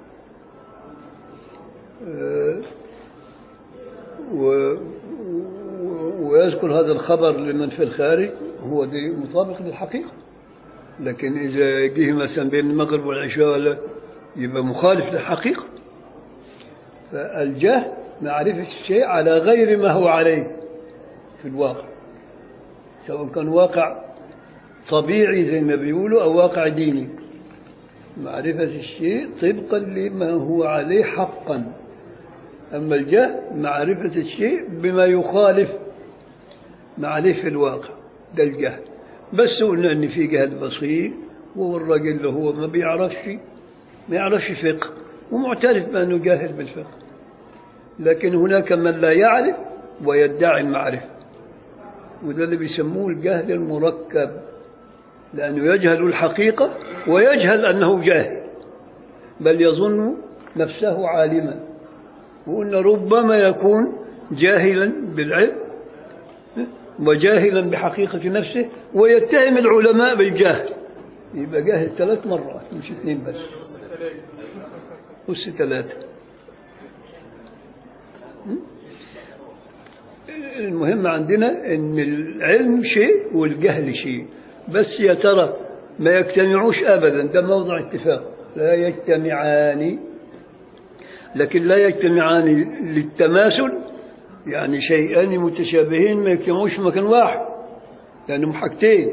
آه، و... و... ويذكر هذا الخبر لمن في الخارج هو دي مطابق للحقيقة لكن إذا جه مثلا بين المغرب والعشاء ولا يبقى مخالف للحقيقة فالجهل معرفة الشيء على غير ما هو عليه في الواقع سواء كان واقع طبيعي زي ما بيقولوا أو واقع ديني معرفة الشيء طبقا لما هو عليه حقا أما الجهل معرفة الشيء بما يخالف ما عليه في الواقع ده الجهل بس قلنا ان في جهل بسيط وهو الراجل اللي هو ما بيعرفش ما يعرفش فقه ومعترف بانه جاهل بالفقه لكن هناك من لا يعرف ويدعي المعرفه وده اللي بيسموه الجهل المركب لانه يجهل الحقيقه ويجهل انه جاهل بل يظن نفسه عالما وقلنا ربما يكون جاهلا بالعلم وجاهلا بحقيقة نفسه ويتهم العلماء بالجهل يبقى جاهل ثلاث مرات مش اثنين بس أس ثلاثة المهم عندنا ان العلم شيء والجهل شيء بس يا ترى ما يجتمعوش ابدا ده موضع اتفاق لا يجتمعان لكن لا يجتمعان للتماثل يعني شيئان متشابهين ما يجتمعوش في مكان واحد لأنهم حاجتين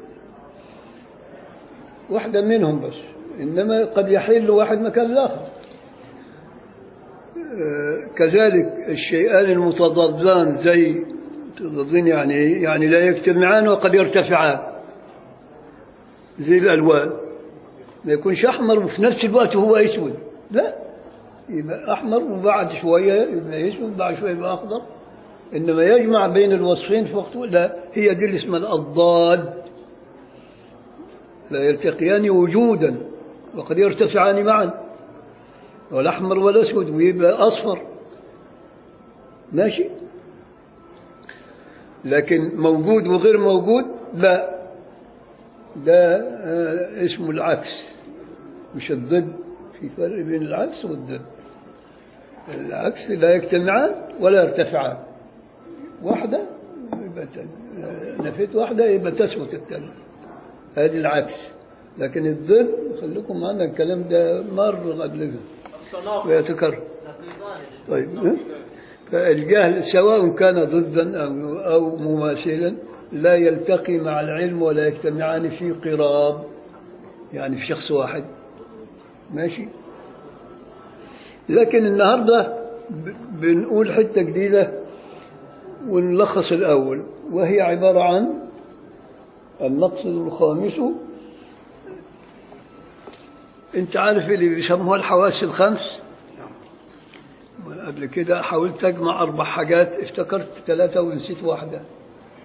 واحدة منهم بس إنما قد يحل واحد مكان الآخر آه، كذلك الشيئان المتضادان زي متضادين يعني إيه؟ يعني لا يجتمعان وقد يرتفعان زي الألوان ما يكونش أحمر وفي نفس الوقت هو أسود لا يبقى أحمر وبعد شوية يبقى أسود بعد شوية يبقى أخضر إنما يجمع بين الوصفين في وقت لا هي دي اللي اسمها الأضداد لا يلتقيان وجودا وقد يرتفعان معا والأحمر والأسود ويبقى أصفر ماشي لكن موجود وغير موجود لا ده آه، اسمه العكس مش الضد في فرق بين العكس والضد العكس لا يجتمعان ولا يرتفعان واحدة يبقى تاني. آه، نفيت واحدة يبقى تثبت الثانية هذه العكس لكن الضد خليكم معنا الكلام ده مر قبل كده ويتكرر طيب ها؟ فالجهل سواء كان ضدا أو, أو مماثلا لا يلتقي مع العلم ولا يجتمعان في قراب يعني في شخص واحد ماشي لكن النهاردة ب- بنقول حتة جديدة ونلخص الأول وهي عبارة عن المقصد الخامس انت عارف اللي بيسموها الحواس الخمس قبل كده حاولت اجمع اربع حاجات افتكرت ثلاثة ونسيت واحدة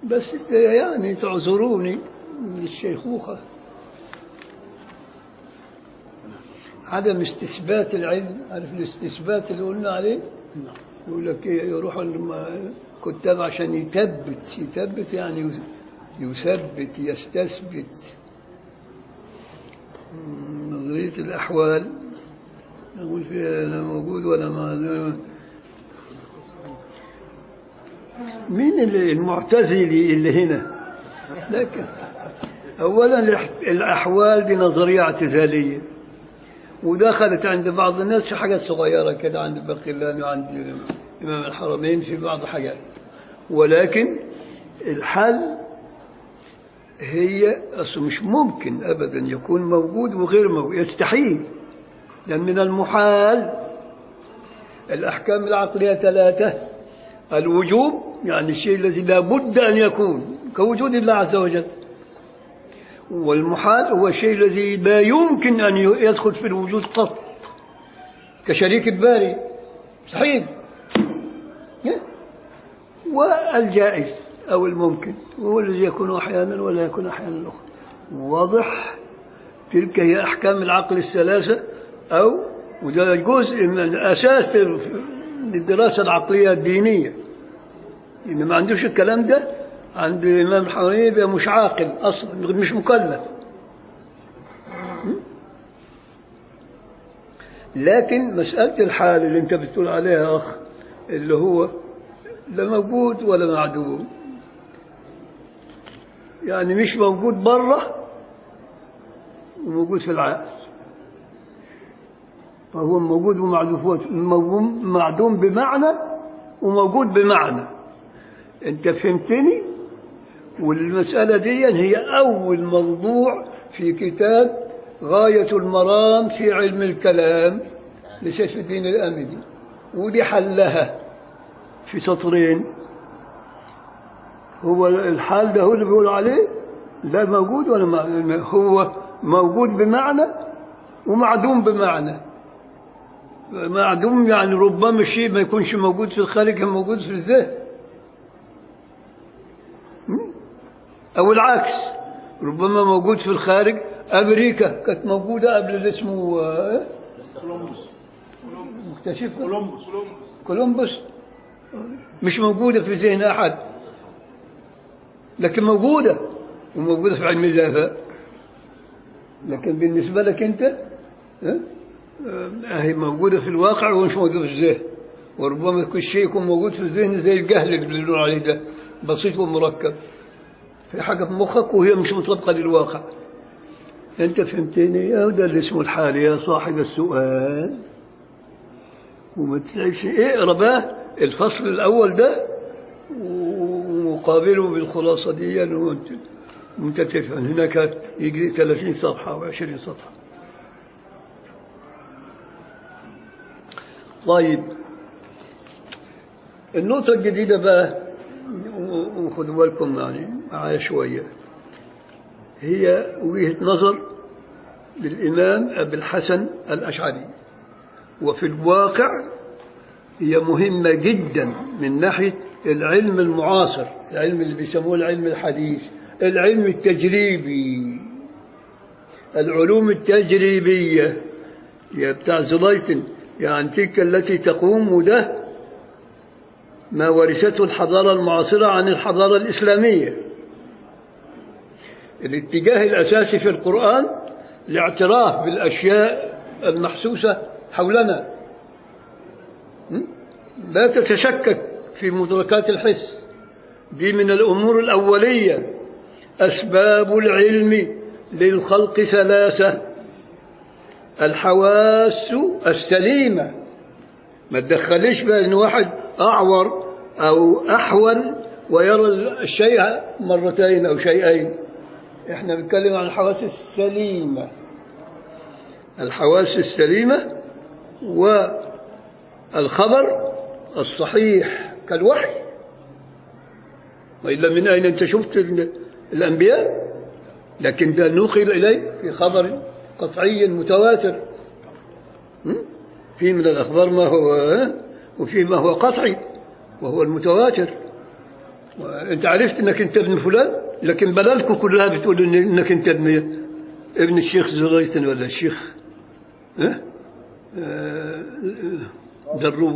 بس يعني تعذروني من الشيخوخة عدم استثبات العلم عارف الاستثبات اللي قلنا عليه يقول لك إيه يروح الكتاب عشان يثبت يثبت يعني يس- يثبت يستثبت مم، نظرية الأحوال نقول فيها أنا موجود ولا ما مين اللي المعتزلي اللي هنا لكن أولا الأح- الأحوال دي نظرية اعتزالية ودخلت عند بعض الناس في حاجات صغيرة كده عند البقلاني وعند إمام الحرمين في بعض حاجات ولكن الحل هي أصل مش ممكن أبدا يكون موجود وغير موجود يستحيل لأن من المحال الأحكام العقلية ثلاثة الوجوب يعني الشيء الذي لا بد أن يكون كوجود الله عز وجل والمحال هو الشيء الذي لا يمكن أن يدخل في الوجود قط كشريك الباري مستحيل والجائز أو الممكن وهو الذي يكون أحيانا ولا يكون أحيانا أخرى واضح تلك هي أحكام العقل الثلاثة أو وده جزء من أساس الدراسة العقلية الدينية إن ما عندوش الكلام ده عند الإمام الحرمين يبقى مش عاقل أصلا مش مكلف لكن مسألة الحال اللي أنت بتقول عليها يا أخ اللي هو لا موجود ولا معدوم يعني مش موجود بره وموجود في العقل فهو موجود ومعدوم معدوم بمعنى وموجود بمعنى انت فهمتني والمسألة دي هي أول موضوع في كتاب غاية المرام في علم الكلام لسيف الدين الأمدي ودي حلها في سطرين هو الحال ده هو اللي بيقول عليه لا موجود ولا ما هو موجود بمعنى ومعدوم بمعنى معدوم يعني ربما الشيء ما يكونش موجود في الخارج كان موجود في الذهن أو العكس ربما موجود في الخارج أمريكا كانت موجودة قبل اللي اسمه آه، مكتشف كولومبوس كولومبوس مش موجودة في ذهن أحد لكن موجودة وموجودة في علم الآفاق لكن بالنسبة لك أنت ها؟ آه، هي موجودة في الواقع ومش موجودة في الذهن وربما كل شيء يكون موجود في الذهن زي الجهل اللي بنقول عليه ده بسيط ومركب في حاجة في مخك وهي مش مطابقة للواقع أنت فهمتني هذا اللي اسمه الحال يا صاحب السؤال وما تلاقيش اقرا بقى الفصل الأول ده ومقابله بالخلاصة دي وانت وانت تفهم هناك يجي 30 صفحة أو 20 صفحة طيب النقطة الجديدة بقى وخدوا بالكم يعني معايا شوية هي وجهة نظر للإمام أبي الحسن الأشعري وفي الواقع هي مهمة جدا من ناحية العلم المعاصر العلم اللي بيسموه العلم الحديث العلم التجريبي العلوم التجريبية يا بتاع زلايتن يعني تلك التي تقوم ده ما ورثته الحضارة المعاصرة عن الحضارة الإسلامية الاتجاه الأساسي في القرآن الاعتراف بالأشياء المحسوسة حولنا م? لا تتشكك في مدركات الحس دي من الأمور الأولية أسباب العلم للخلق ثلاثة الحواس السليمة ما تدخلش بقى ان واحد اعور او احول ويرى الشيء مرتين او شيئين احنا بنتكلم عن الحواس السليمه الحواس السليمه والخبر الصحيح كالوحي والا من اين انت شفت الانبياء لكن ده نقل اليه في خبر قطعي متواتر م? في من الأخبار ما هو وفي ما هو قطعي وهو المتواتر انت عرفت انك انت ابن فلان لكن بلدكم كلها بتقول إن- انك انت ابن ابن الشيخ زريستن ولا الشيخ ها؟ آه، دروب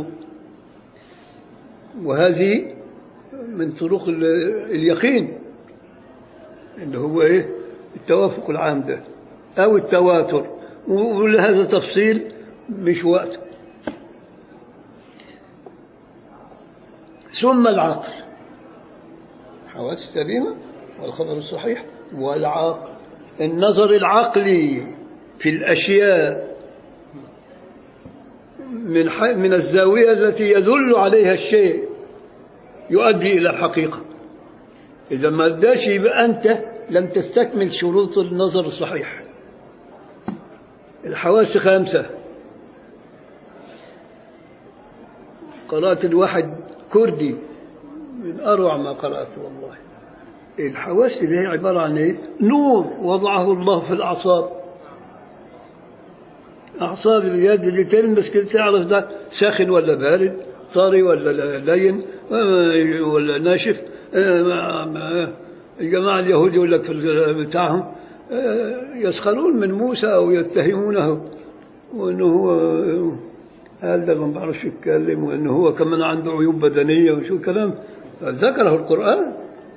وهذه من طرق ال- اليقين اللي هو ايه التوافق العام ده او التواتر ولهذا تفصيل مش وقت ثم العقل حواس السليمة والخبر الصحيح والعقل النظر العقلي في الأشياء من ح- من الزاوية التي يدل عليها الشيء يؤدي إلى الحقيقة إذا ما اداش يبقى أنت لم تستكمل شروط النظر الصحيح الحواس خمسة قرأت الواحد كردي من أروع ما قرأت والله الحواس دي هي عبارة عن إيه؟ نور وضعه الله في الأعصاب أعصاب اليد اللي تلمس كده تعرف ده ساخن ولا بارد طري ولا لين آه، ولا ناشف آه، آه، الجماعة اليهود يقول لك في ال- بتاعهم آه، يسخرون من موسى أو يتهمونه وأنه هو آه، قال ده ما بعرفش يتكلم وأنه هو كمان عنده عيوب بدنية وشو كلام ذكره القرآن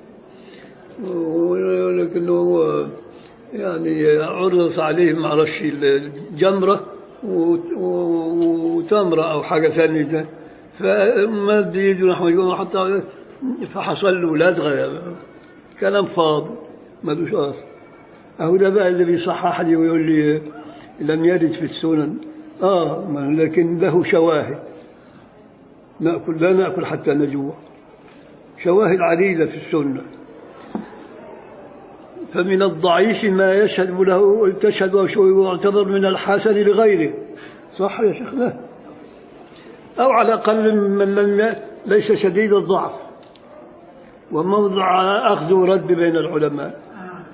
ولكنه هو يعني عرضت عليه ما اعرفش الجمره وت- و- وتمره او حاجه ثانيه ده فما بيده نحو يقول حتى فحصل له لدغه كلام فاضي ملوش اصل اهو ده بقى اللي بيصحح لي ويقول لي لم يرد في السنن اه ما- لكن له شواهد ناكل لا ناكل حتى نجوع شواهد عديده في السنه فمن الضعيف ما يشهد له تشهد ويعتبر من الحسن لغيره صح يا شيخنا أو على الأقل من لم ليس شديد الضعف وموضع أخذ ورد بين العلماء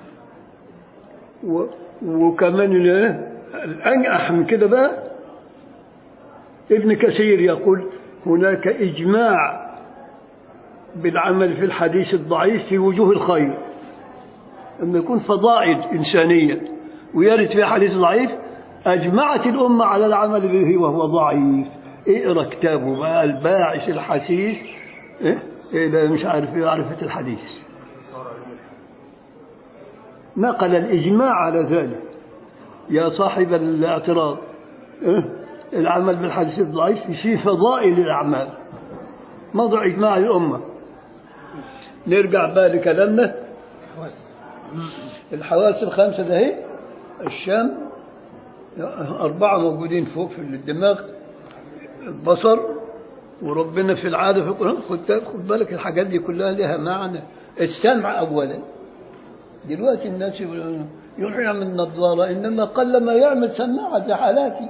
و وكمان ال- الأنجح من كده بقى ابن كثير يقول هناك إجماع بالعمل في الحديث الضعيف في وجوه الخير لما يكون فضائل إنسانية ويرد في حديث ضعيف أجمعت الأمة على العمل به وهو ضعيف اقرا كتابه بقى الباعث الحسيس إيه؟ إلى مش عارف إيه معرفة الحديث نقل الإجماع على ذلك يا صاحب الاعتراض إيه؟ العمل بالحديث الضعيف في فضائل الأعمال موضع إجماع الأمة نرجع بقى لكلامنا الحواس الخمسة ده هي الشام أربعة موجودين فوق في الدماغ البصر وربنا في العادة في القرآن خد خد بالك الحاجات دي كلها لها معنى السمع أولا دلوقتي الناس يقولوا يروح يعمل نظارة إنما قل ما يعمل سماعة زي حالاتي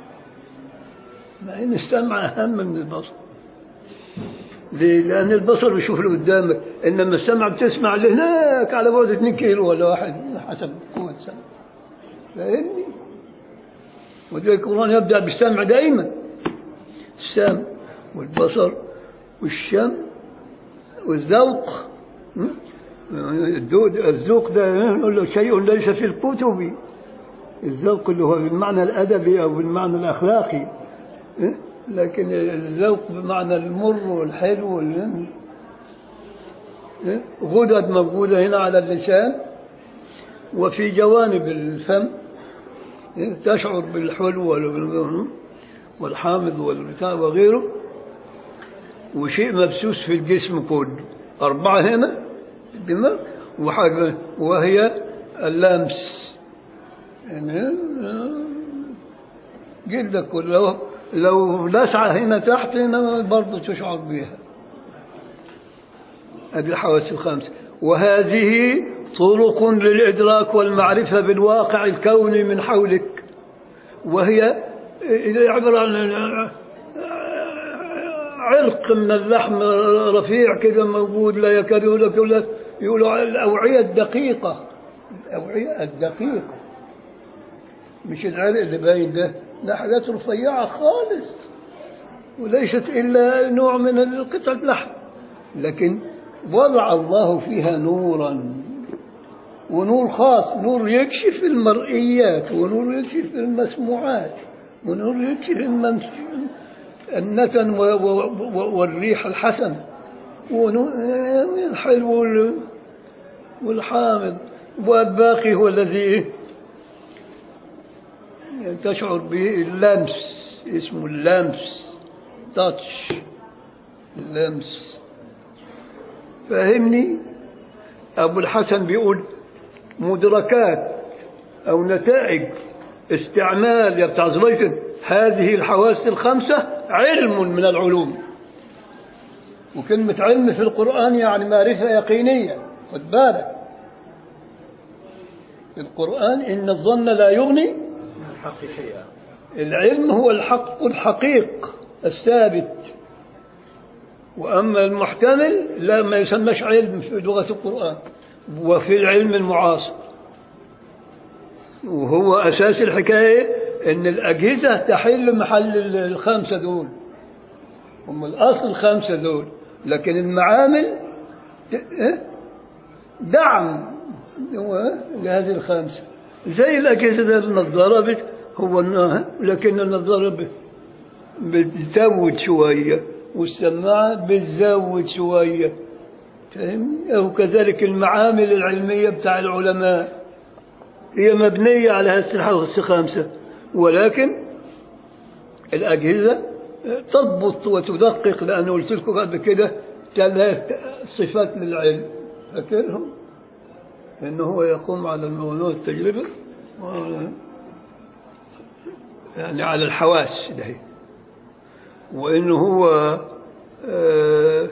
مع إن السمع أهم من البصر ليه؟ لأن البصر بيشوف اللي قدامك إنما السمع بتسمع اللي هناك على بعد 2 كيلو ولا واحد حسب قوة السمع فاهمني؟ ولذلك القرآن يبدأ بالسمع دائما السمع والبصر والشم والذوق م? الدود الذوق ده نقول له شيء ليس في الكتب الذوق اللي هو بالمعنى الأدبي أو بالمعنى الأخلاقي م? لكن الذوق بمعنى المر والحلو وال- م? غدد موجودة هنا على اللسان وفي جوانب الفم م? تشعر بالحلو وال- والحامض والبتاع وغيره وشيء مبسوس في الجسم كله أربعة هنا في الدماغ وحاجة وهي اللمس يعني جلدك كله لو لسعة هنا تحت هنا برضه تشعر بها هذه الحواس الخمسة وهذه طرق للإدراك والمعرفة بالواقع الكوني من حولك وهي عبارة عن علق من اللحم رفيع كده موجود لا يكاد يقول لك يقول لك يقولوا الأوعية الدقيقة الأوعية الدقيقة مش العرق اللي باين ده ده حاجات رفيعة خالص وليست إلا نوع من قطعة لحم لكن وضع الله فيها نورا ونور خاص نور يكشف المرئيات ونور يكشف المسموعات ونور يكشف المن- النتن و- و- و- والريح الحسن ونور الحلو وال- والحامض والباقي هو الذي تشعر به اللمس اسمه اللمس تاتش اللمس فاهمني أبو الحسن بيقول مدركات أو نتائج استعمال يا بتاع زليفن هذه الحواس الخمسة علم من العلوم وكلمة علم في القرآن يعني معرفة يقينية خد بالك في القرآن إن الظن لا يغني من الحق شيئا العلم هو الحق الحقيق الثابت وأما المحتمل لا ما يسمىش علم في لغة القرآن وفي العلم المعاصر وهو أساس الحكاية أن الأجهزة تحل محل الخمسة دول هم الأصل الخمسة دول لكن المعامل ت- إيه؟ دعم هو لهذه الخمسة زي الأجهزة دي النظارة بت هو النها لكن النظارة ب- بتزود شوية والسماعة بتزود شوية فاهمني؟ أو كذلك المعامل العلمية بتاع العلماء هي مبنية على هذه الحواس الخمسة ولكن الأجهزة تضبط وتدقق لأن قلت لكم قبل كده ثلاث صفات للعلم فاكرهم؟ إنه هو يقوم على الموضوع التجربة و- يعني على الحواس ده وإنه هو آه،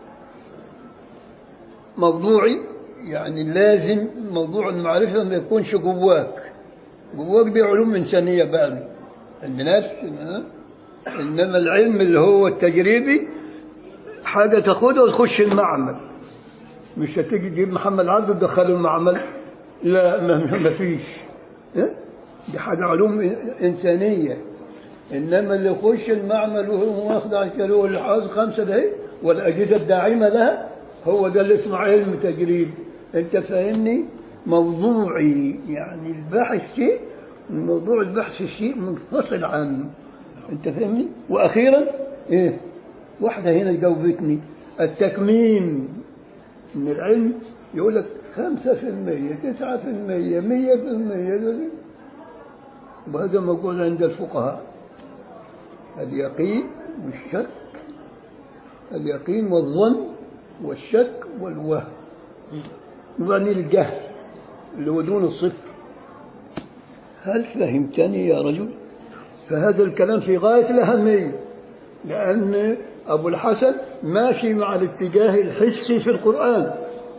موضوعي يعني لازم موضوع المعرفة ما يكونش جواك جواك دي علوم إنسانية بقى النفس ها؟ إنما العلم اللي هو التجريبي حاجة تاخدها وتخش المعمل مش هتيجي تجيب محمد عبده تدخله المعمل لا ما ما فيش ها؟ دي حاجة علوم إنسانية إنما اللي يخش المعمل وهو واخد على الكيلو الحواس خمسة ده والأجهزة الداعمة لها هو ده اللي اسمه علم تجريب أنت فاهمني موضوعي يعني البحث شيء موضوع البحث شيء منفصل عنه أنت فاهمني وأخيرا إيه واحدة هنا جاوبتني التكميم من العلم يقول لك خمسة في المية تسعة في المية مية في المية وهذا موجود عند الفقهاء اليقين والشك اليقين والظن والشك والوهم وبعدين الجهل اللي هو دون الصفر هل فهمتني يا رجل فهذا الكلام في غاية الأهمية لأن أبو الحسن ماشي مع الاتجاه الحسي في القرآن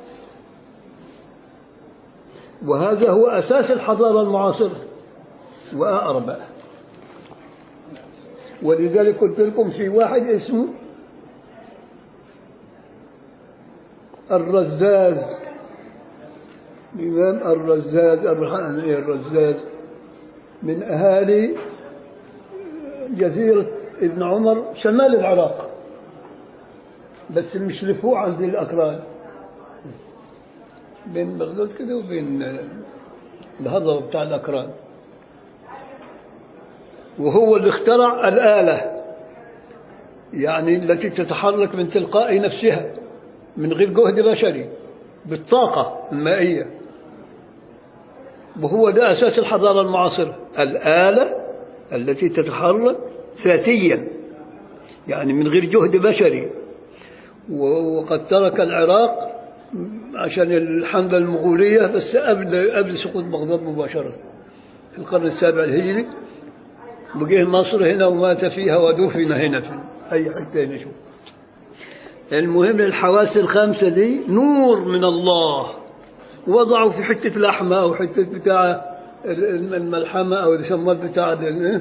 وهذا هو أساس الحضارة المعاصرة وأقرب بقى ولذلك قلت لكم في واحد اسمه الرزاز الإمام الرزاز أبو الحسن إيه الرزاز من أهالي جزيرة ابن عمر شمال العراق بس مش لفوق عند الأكراد بين بغداد كده وبين الهضبة بتاع الأكراد وهو اللي اخترع الآلة يعني التي تتحرك من تلقاء نفسها من غير جهد بشري بالطاقة المائية وهو ده أساس الحضارة المعاصرة الآلة التي تتحرك ذاتيا يعني من غير جهد بشري وقد ترك العراق عشان الحملة المغولية بس قبل قبل سقوط بغداد مباشرة في القرن السابع الهجري وجه مصر هنا ومات فيها ودفن هنا في أي حتة هنا شوف المهم الحواس الخمسة دي نور من الله وضعوا في حتة لحمة أو حتة بتاع الملحمة أو الشمال بتاع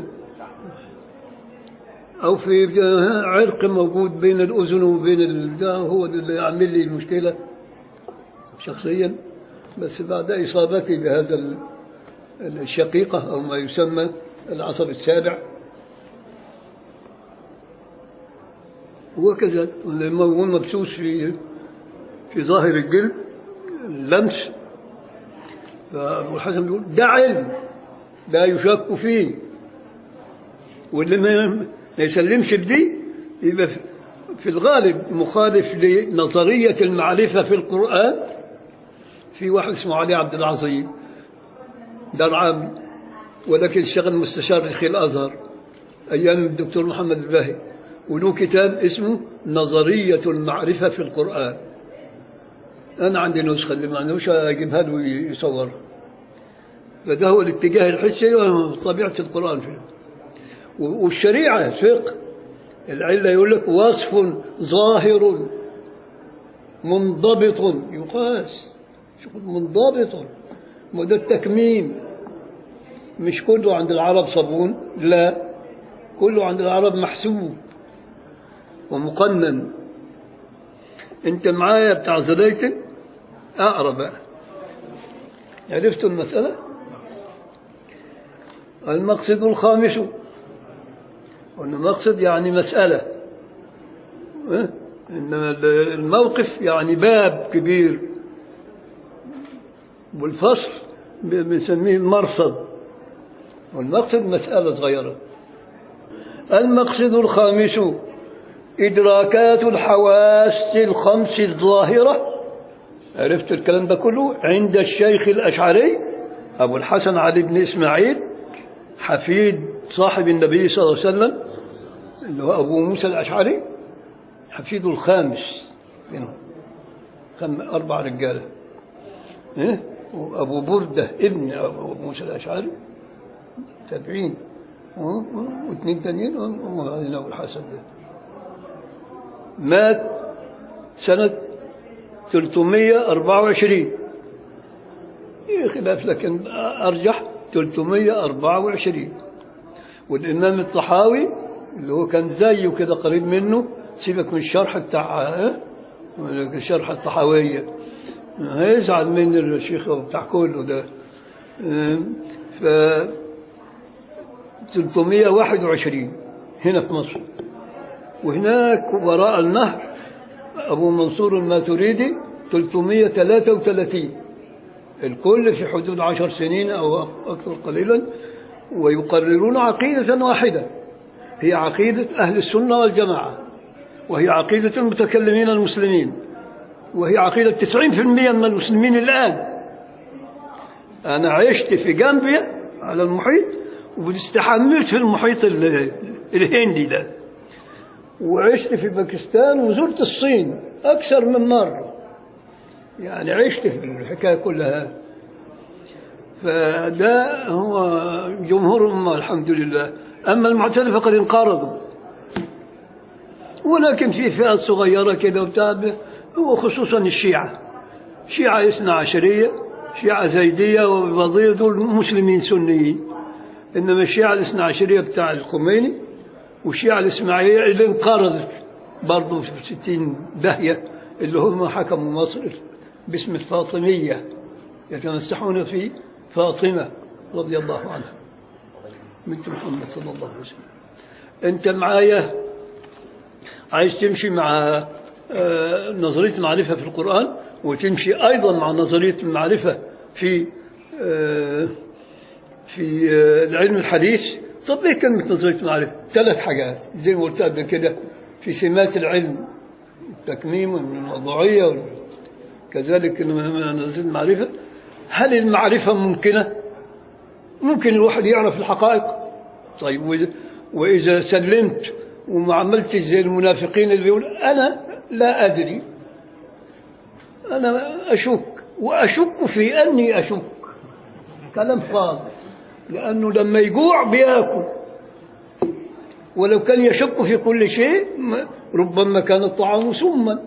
أو في عرق موجود بين الأذن وبين البتاع هو ده اللي يعمل لي المشكلة شخصيا بس بعد إصابتي بهذا الشقيقة أو ما يسمى العصب السابع وكذا هو مبسوس في في ظاهر الجلد اللمس فأبو الحسن بيقول ده علم لا يشك فيه واللي ما ما يسلمش بدي يبقى في- في الغالب مخالف لنظرية المعرفة في القرآن في واحد اسمه علي عبد العظيم ده العام ولكن اشتغل مستشار لشيخ الأزهر أيام الدكتور محمد الباهي وله كتاب اسمه نظرية المعرفة في القرآن أنا عندي نسخة اللي ما عندوش أجيبها له يصورها فده هو الاتجاه الحسي وطبيعة القرآن فيه والشريعة فقه العلة يقول لك وصف ظاهر منضبط يقاس شوف منضبط وده التكميم مش كله عند العرب صابون لا كله عند العرب محسوب ومقنن انت معايا بتاع زليتن اقرا بقى عرفتوا المسألة المقصد الخامس والمقصد يعني مسألة اه؟ إنما الموقف يعني باب كبير والفصل بنسميه المرصد والمقصد مسألة صغيرة المقصد الخامس إدراكات الحواس الخمس الظاهرة عرفت الكلام ده كله عند الشيخ الأشعري أبو الحسن علي بن إسماعيل حفيد صاحب النبي صلى الله عليه وسلم اللي هو أبو موسى الأشعري حفيده الخامس منهم خم أربع رجالة إيه؟ وأبو بردة ابن أبو موسى الأشعري تابعين اه؟ واثنين تانيين وبعدين أبو الحسن ده مات سنة 324 في خلاف لكن أرجح 324 والإمام الطحاوي اللي هو كان زيه كده قريب منه سيبك من الشرح بتاع اه؟ الشرح الطحاوية هيزعل من الشيخ بتاع كله ده اه؟ ف 321 هنا في مصر وهناك وراء النهر أبو منصور الماتريدي 333 الكل في حدود عشر سنين أو أكثر قليلا ويقررون عقيدة واحدة هي عقيدة أهل السنة والجماعة وهي عقيدة المتكلمين المسلمين وهي عقيدة 90% من المسلمين الآن أنا عشت في جامبيا على المحيط واستحملت في المحيط الهندي ده وعشت في باكستان وزرت الصين أكثر من مرة يعني عشت في الحكاية كلها فده هو جمهور الأمة الحمد لله أما المعتزلة فقد انقرضوا ولكن في فئات صغيرة كده وبتاع وخصوصا الشيعة شيعة اثنا عشرية شيعة زيدية وبضية دول مسلمين سنيين إنما الشيعة الاثنا عشرية بتاع الخميني والشيعة الإسماعيلية اللي انقرضت برضه في ستين داهية اللي هم حكموا مصر باسم الفاطمية يتمسحون في فاطمة رضي الله عنها بنت محمد صلى الله عليه وسلم أنت معايا عايز تمشي مع نظرية المعرفة في القرآن وتمشي أيضا مع نظرية المعرفة في في العلم الحديث طب ليه كلمة نظرية المعرفة؟ ثلاث حاجات زي ما قلت قبل كده في سمات العلم التكميم والموضوعية كذلك نظرية المعرفة هل المعرفة ممكنة؟ ممكن الواحد يعرف الحقائق طيب وإذا, وإذا سلمت وما عملتش زي المنافقين اللي بيقول أنا لا أدري أنا أشك وأشك في أني أشك كلام فاضي لأنه لما يجوع بياكل ولو كان يشك في كل شيء ربما كان الطعام سما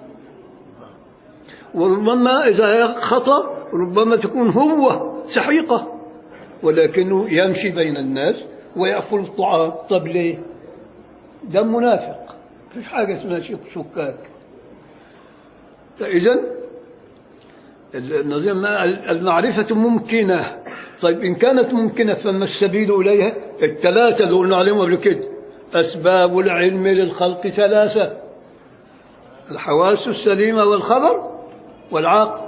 وربما إذا خطأ ربما تكون هو سحيقة ولكنه يمشي بين الناس ويأكل الطعام طب ليه ده منافق فيش حاجة اسمها شكاك فإذا المعرفة ممكنة طيب إن كانت ممكنة فما السبيل إليها الثلاثة اللي قلنا عليهم قبل كده أسباب العلم للخلق ثلاثة الحواس السليمة والخبر والعقل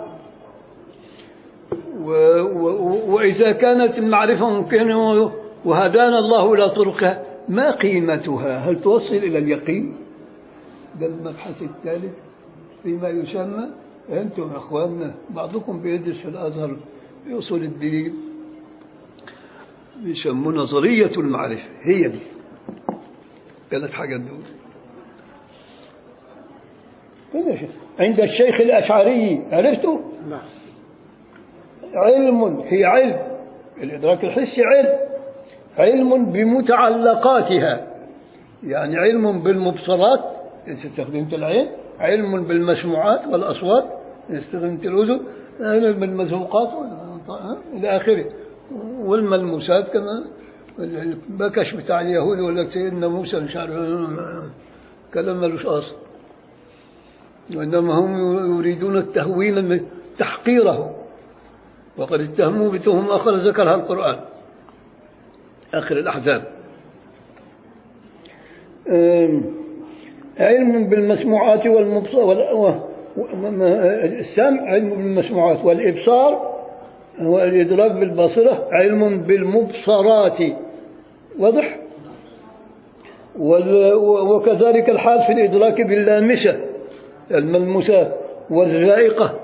و و وإذا كانت المعرفة ممكنة وهدانا الله إلى طرقها ما قيمتها هل توصل إلى اليقين ده المبحث الثالث فيما يسمى أنتم يا أخواننا بعضكم بيدرس في الأزهر في أصول الدين بيسموه نظرية المعرفة هي دي ثلاث حاجات دول عند الشيخ الأشعري عرفتوا؟ نعم علم هي علم الإدراك الحسي علم علم بمتعلقاتها يعني علم بالمبصرات إذا استخدمت العين علم بالمسموعات والأصوات إذا استخدمت الأذن علم بالمذوقات إلى آخره والملموسات كما البكش بتاع اليهود يقول لك سيدنا موسى مش عارف كلام ملوش أصل وإنما هم يريدون التهوين تحقيره وقد اتهموا بتهم أخرى ذكرها القرآن آخر الأحزاب أم، علم بالمسموعات والمبصر وال- و- و- السمع علم بالمسموعات والإبصار هو الإدراك بالبصرة علم بالمبصرات واضح وال- و- وكذلك الحال في الإدراك باللامسة الملموسات والذائقة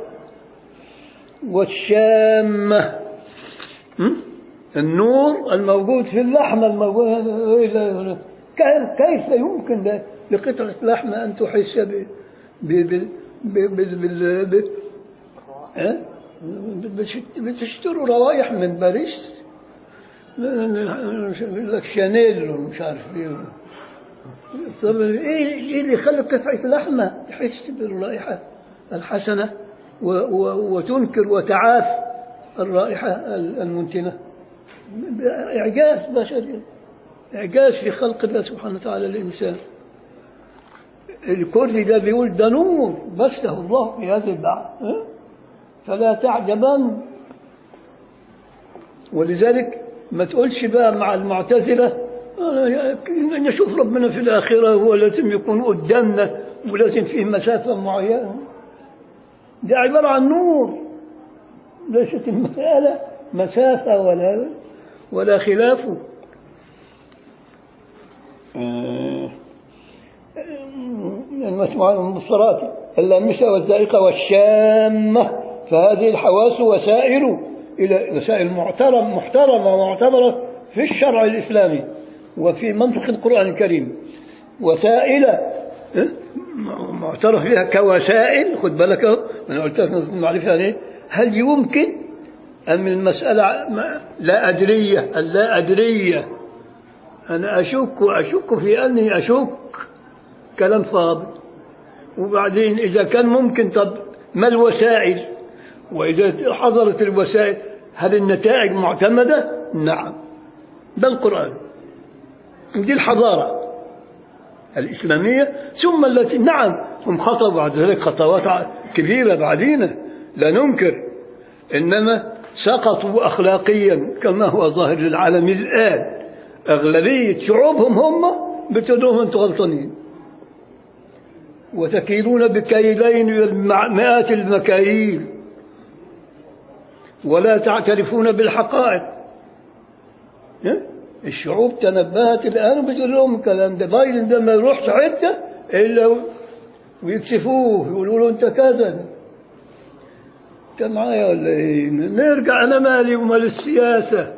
والشامة م? النور الموجود في اللحمة الموجود هذا- كيف- كيف يمكن ل- لقطعة لحمة أن تحس ب ب ب ب ب بال- ب ها؟ بتشت- بتشتروا روايح من باريس يقول لك شانيل ومش عارف ايه طب ايه ايه اللي يخلي قطعة لحمة تحس بالرائحة الحسنة و و وتنكر وتعاف الرائحة المنتنة إعجاز بشري إعجاز في خلق الله سبحانه وتعالى الإنسان الكردي ده بيقول ده نور بسه الله في هذا البعث ها؟ فلا تعجبن ولذلك ما تقولش بقى مع المعتزلة أنا نشوف ربنا في الآخرة هو لازم يكون قدامنا ولازم فيه مسافة معينة ده عبارة عن نور ليست المسألة مسافة ولا ولا خلافه المسموعات المبصرات اللامسة والذائقة والشامة فهذه الحواس وسائل إلى وسائل محترم محترمة ومعتبرة في الشرع الإسلامي وفي منطق القرآن الكريم وسائل اه؟ معترف بها كوسائل خد بالك اهو انا قلت لك نظم المعرفه يعني إيه؟ هل يمكن ام المساله ما- لا ادريه اللا ادريه انا اشك واشك في اني اشك كلام فاضي وبعدين اذا كان ممكن طب ما الوسائل واذا حضرت الوسائل هل النتائج معتمده نعم ده القران دي الحضاره الإسلامية ثم التي نعم هم خطوا بعد ذلك خطوات ع- كبيرة بعدين لا ننكر إنما سقطوا أخلاقيا كما هو ظاهر للعالم الآن أغلبية شعوبهم هم بتقولهم أنتم غلطانين وتكيلون بكيلين والمع- مئات المكاييل ولا تعترفون بالحقائق ها؟ الشعوب تنبهت الآن وبتقول لهم الكلام ده بايدن ده ما يروحش حتة إلا و- ويكشفوه يقولوا له أنت كذا أنت معايا ولا إيه؟ نرجع أنا مالي ومال السياسة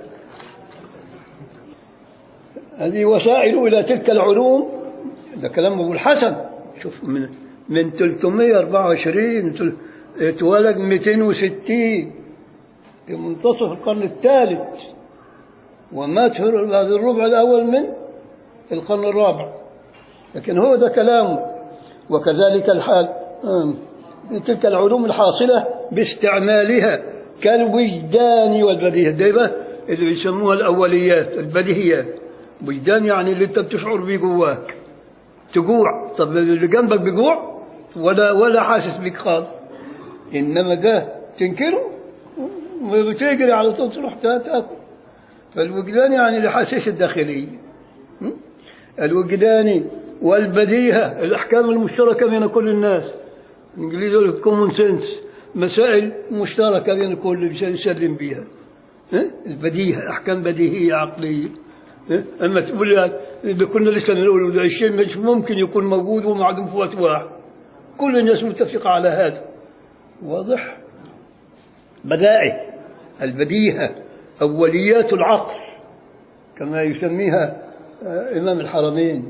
هذه وسائل إلى تلك العلوم ده كلام أبو الحسن شوف من من 324 تل- اتولد 260 في منتصف القرن الثالث ومات في هذا الربع الأول من القرن الرابع لكن هو ده كلامه وكذلك الحال آم، تلك العلوم الحاصلة باستعمالها كالوجدان والبديهة دايما اللي بيسموها الأوليات البديهيات وجدان يعني اللي انت بتشعر بيه جواك تجوع طب اللي جنبك بيجوع ولا ولا حاسس بيك خالص انما ده تنكره وبتجري على طول تروح تاكل فالوجدان يعني الأحاسيس الداخلية م? الوجدان والبديهة الأحكام المشتركة بين كل الناس الإنجليزي يقول كومون سنس مسائل مشتركة بين الكل يسلم بها ها؟ البديهة أحكام بديهية عقلية ها؟ أما تقول إذا كنا لسه نقول ده الشيء مش ممكن يكون موجود ومعدوم في وقت واحد كل الناس متفقة على هذا واضح بدائع البديهة أوليات العقل كما يسميها آه، إمام الحرمين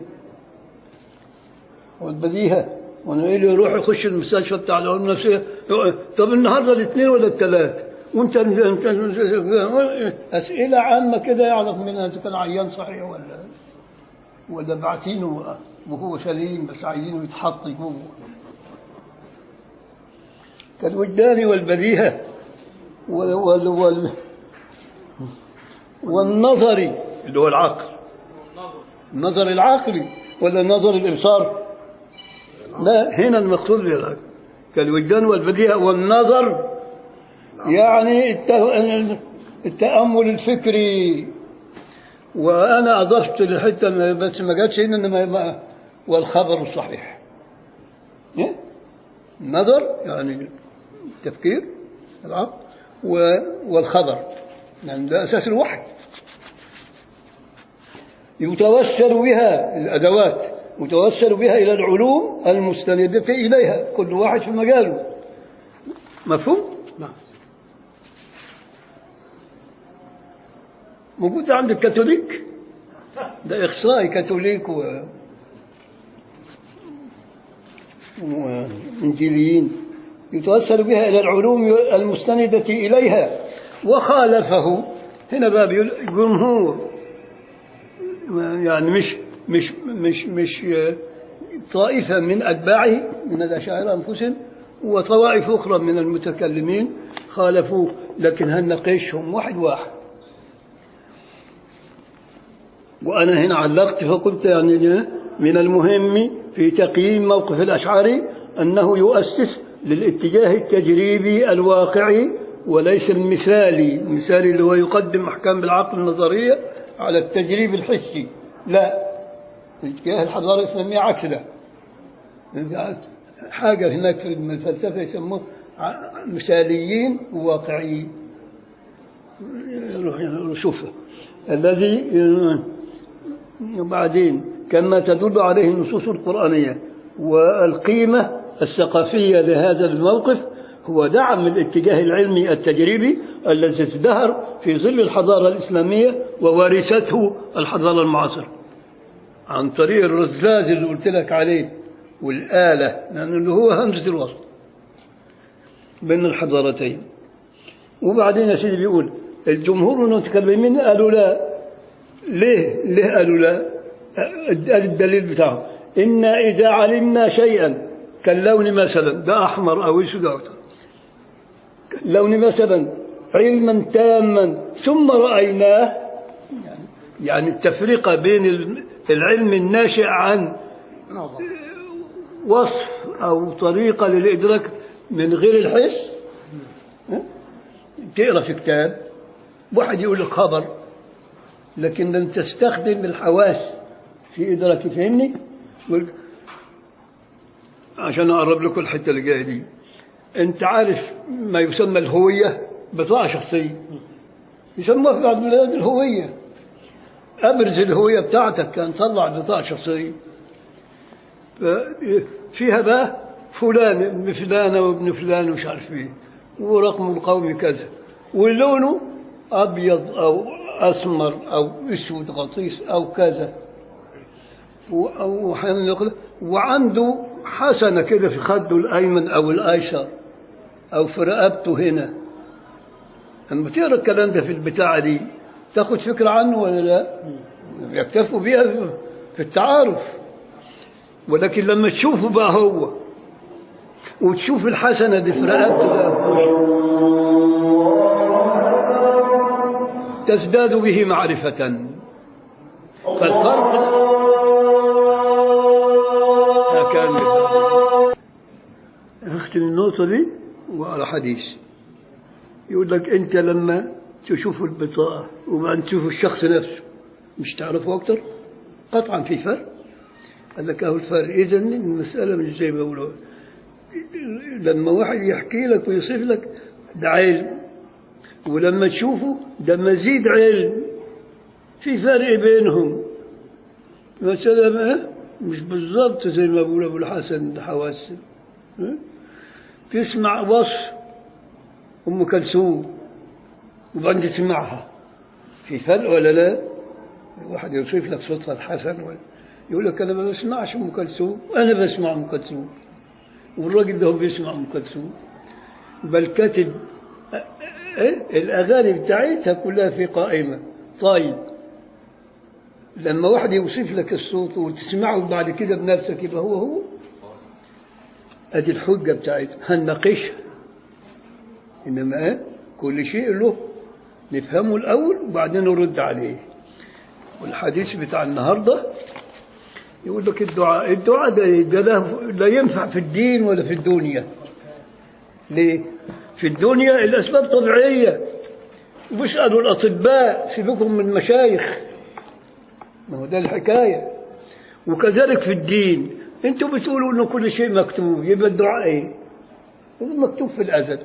والبديهة وانا ايه اللي يروح يخش المستشفى بتاع العلوم النفسيه يقول، طب النهارده الاثنين ولا الثلاث وانت انت اسئله عامه كده يعرف منها اذا كان عيان صحيح ولا ولا باعتينه وهو سليم بس عايزينه يتحط جوه كالوجدان والبديهه وال وال وال والنظر اللي هو العقل النظر العقلي ولا النظر الابصار لا هنا المقصود بالعقل كالوجدان والبديهة والنظر يعني الت- التأمل الفكري وأنا أضفت الحتة ما- بس ما جاتش هنا إنما ما- والخبر الصحيح إيه؟ النظر يعني التفكير العقل و- والخبر يعني ده أساس الوحي يتوسل بها الأدوات يتوسل بها إلى العلوم المستندة إليها كل واحد في مجاله مفهوم؟ نعم موجود عند الكاثوليك ده إخصائي كاثوليك و وإنجيليين يتوسل بها إلى العلوم المستندة إليها وخالفه هنا بقى بيقول جمهور يعني مش مش مش مش طائفة من أتباعه من الأشاعرة أنفسهم وطوائف أخرى من المتكلمين خالفوه لكن هنناقشهم واحد واحد وأنا هنا علقت فقلت يعني من المهم في تقييم موقف الأشعري أنه يؤسس للاتجاه التجريبي الواقعي وليس المثالي المثالي اللي هو يقدم أحكام العقل النظرية على التجريب الحسي لا اتجاه الحضارة الإسلامية عكس ده حاجة هناك في الفلسفة يسموه ع- مثاليين وواقعيين شوفه الذي وبعدين كما تدل عليه النصوص القرآنية والقيمة الثقافية لهذا الموقف هو دعم الاتجاه العلمي التجريبي الذي ازدهر في ظل الحضارة الإسلامية وورثته الحضارة المعاصرة عن طريق الرزاز اللي قلت لك عليه والآلة لأنه اللي هو همزة الوصل بين الحضارتين وبعدين يا سيدي بيقول الجمهور من المتكلمين قالوا لا ليه ليه قالوا لا قال الدليل بتاعهم إنا إذا علمنا شيئا كاللون مثلا ده أحمر أو أسود أو لون مثلا علما تاما ثم رأيناه يعني, يعني التفرقة بين العلم الناشئ عن نظر وصف أو طريقة للإدراك من غير الحس ها؟ تقرأ في كتاب واحد يقول لك خبر لكن لن تستخدم الحواس في إدراك فهمني يقول- عشان أقرب لكم الحتة اللي جاية دي أنت عارف ما يسمى الهوية بطاقة شخصية يسموها في بعض البلاد الهوية أبرز الهوية بتاعتك كان طلع بطاقة شخصية ف- فيها بقى فلان ابن فلانة وابن فلان ومش عارف ايه ورقم القومي كذا ولونه أبيض أو أسمر أو أسود غطيس أو كذا و- أو أحيانا يقول وعنده حسنة كده في خده الأيمن أو الأيسر أو في رقبته هنا لما تقرا الكلام ده في البتاعة دي تاخد فكرة عنه ولا لا؟ يكتفوا بيها في التعارف ولكن لما تشوفه بقى هو وتشوف الحسنة دي في رقبته ده تزداد به معرفة فالفرق كان أختم النقطة دي وعلى حديث يقول لك أنت لما تشوف البطاقة وبعدين تشوف الشخص نفسه مش تعرفه أكتر قطعا في فرق قال لك أهو الفرق إذا المسألة مش زي ما بقولوا لما واحد يحكي لك ويصف لك ده علم ولما تشوفه ده مزيد علم في فرق بينهم مثلا إيه؟ مش بالضبط زي ما بقول ابو الحسن الحواسي إيه؟ تسمع وصف ام كلثوم وبعدين تسمعها في فرق ولا لا؟ واحد يوصف لك صوتها الحسن ولا يقول لك انا ما بسمعش ام كلثوم انا بسمع ام كلثوم والراجل ده هو بيسمع ام كلثوم بل كاتب إيه؟ الاغاني بتاعتها كلها في قائمه طيب لما واحد يوصف لك الصوت وتسمعه بعد كده بنفسك يبقى هو هو ادي الحجه بتاعتها هنناقشها انما إيه؟ كل شيء له نفهمه الاول وبعدين نرد عليه والحديث بتاع النهارده يقول لك الدعاء الدعاء ده, ده لا, لا ينفع في الدين ولا في الدنيا ليه في الدنيا الاسباب طبيعيه واسالوا الاطباء سيبكم من مشايخ ما هو ده الحكايه وكذلك في الدين انتم بتقولوا انه كل شيء مكتوب يبقى الدعاء ايه هذا مكتوب في الازل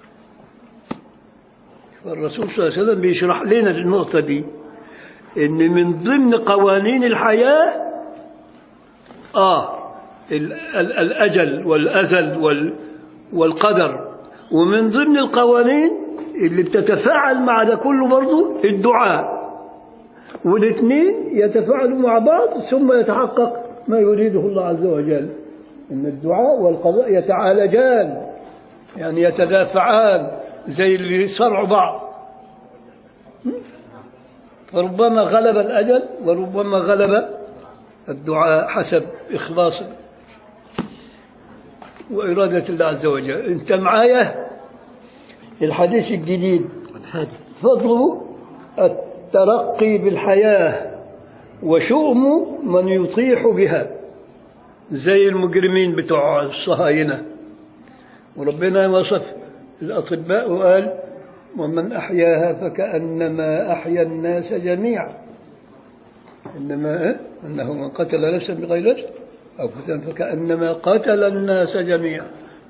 فالرسول صلى الله عليه وسلم بيشرح لنا النقطه دي ان من ضمن قوانين الحياه اه ال- ال- الاجل والازل وال والقدر ومن ضمن القوانين اللي بتتفاعل مع ده كله برضه الدعاء والاثنين يتفاعلوا مع بعض ثم يتحقق ما يريده الله عز وجل ان الدعاء والقضاء يتعالجان يعني يتدافعان زي اللي صرعوا بعض فربما غلب الأجل وربما غلب الدعاء حسب إخلاص وإرادة الله عز وجل أنت معايا الحديث الجديد هذا فضل الترقي بالحياة وشؤم من يطيح بها زي المجرمين بتوع الصهاينة وربنا وصف الأطباء وقال ومن أحياها فكأنما أحيا الناس جميعا إنما إيه؟ أنه من قتل نفسا بغير نفس أو فتن فكأنما قتل الناس جميعا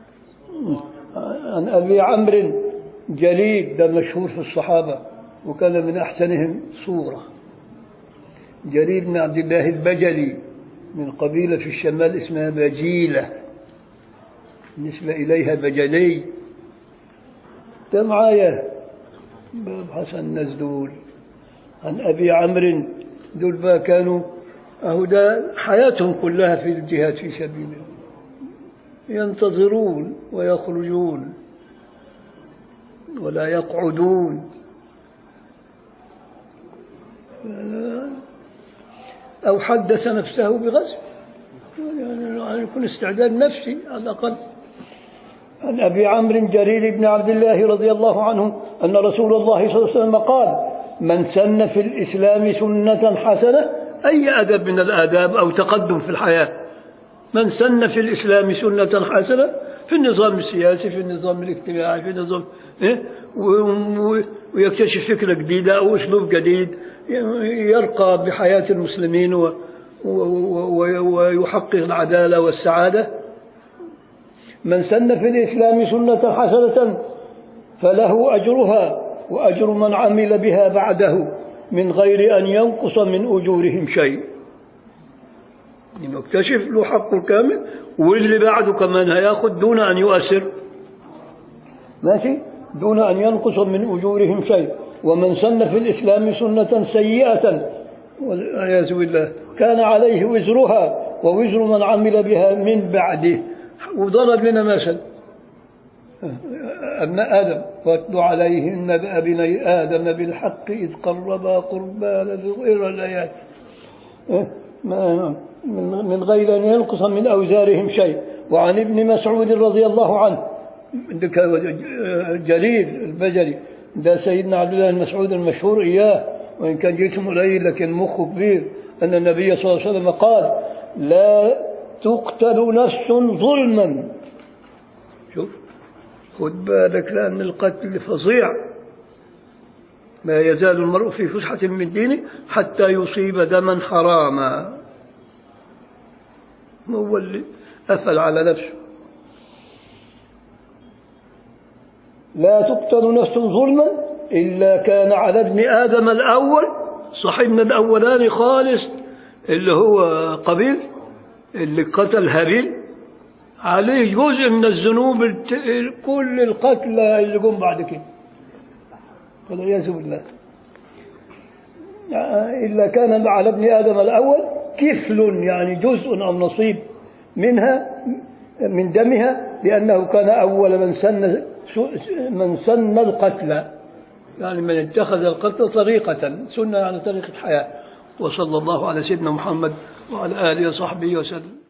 عن أبي عمرو جليد ده مشهور في الصحابة وكان من أحسنهم صورة جرير بن عبد الله البجلي من قبيلة في الشمال اسمها بجيلة بالنسبة إليها بجلي ده معايا ببحث عن الناس دول عن أبي عمرو دول بقى كانوا أهو ده حياتهم كلها في الجهاد في سبيل الله ينتظرون ويخرجون ولا يقعدون أو حدث نفسه بغزو يعني يكون استعداد نفسي على الأقل عن أبي عمرو جرير بن عبد الله رضي الله عنه أن رسول الله صلى الله عليه وسلم قال من سن في الإسلام سنة حسنة أي أدب من الآداب أو تقدم في الحياة من سن في الإسلام سنة حسنة في النظام السياسي في النظام الاجتماعي في النظام إيه؟ و- و- ويكتشف فكرة جديدة أو أسلوب جديد يرقى بحياة المسلمين و- و- و- ويحقق العدالة والسعادة من سن في الإسلام سنة حسنة فله أجرها وأجر من عمل بها بعده من غير أن ينقص من أجورهم شيء يكتشف له حقه كامل واللي بعده كمان هياخد دون أن يؤثر ماشي دون أن ينقص من أجورهم شيء ومن سن في الإسلام سنة سيئة والعياذ بالله كان عليه وزرها ووزر من عمل بها من بعده وضرب لنا مثل أبناء آدم واتل عليهم نبأ بني آدم بالحق إذ قربا قربانا غير الآيات ما- من من غير أن ينقص من أوزارهم شيء وعن ابن مسعود رضي الله عنه عندك جرير البجلي ده سيدنا عبد الله بن مسعود المشهور إياه وإن كان جسمه قليل لكن مخه كبير أن النبي صلى الله عليه وسلم قال لا تقتل نفس ظلما شوف خد بالك لأن القتل فظيع ما يزال المرء في فسحة من دينه حتى يصيب دما حراما هو اللي قفل على نفسه لا تقتل نفس ظلما إلا كان على ابن آدم الأول صاحبنا الأولاني خالص اللي هو قبيل اللي قتل هابيل عليه جزء من الذنوب الت- كل القتلى اللي جم بعد كده والعياذ بالله إلا كان على ابن آدم الأول كفل يعني جزء أو نصيب منها من دمها لأنه كان أول من سن من سن القتل يعني من اتخذ القتل طريقة سنة يعني طريقة حياة وصلى الله على سيدنا محمد وعلى آله وصحبه وسلم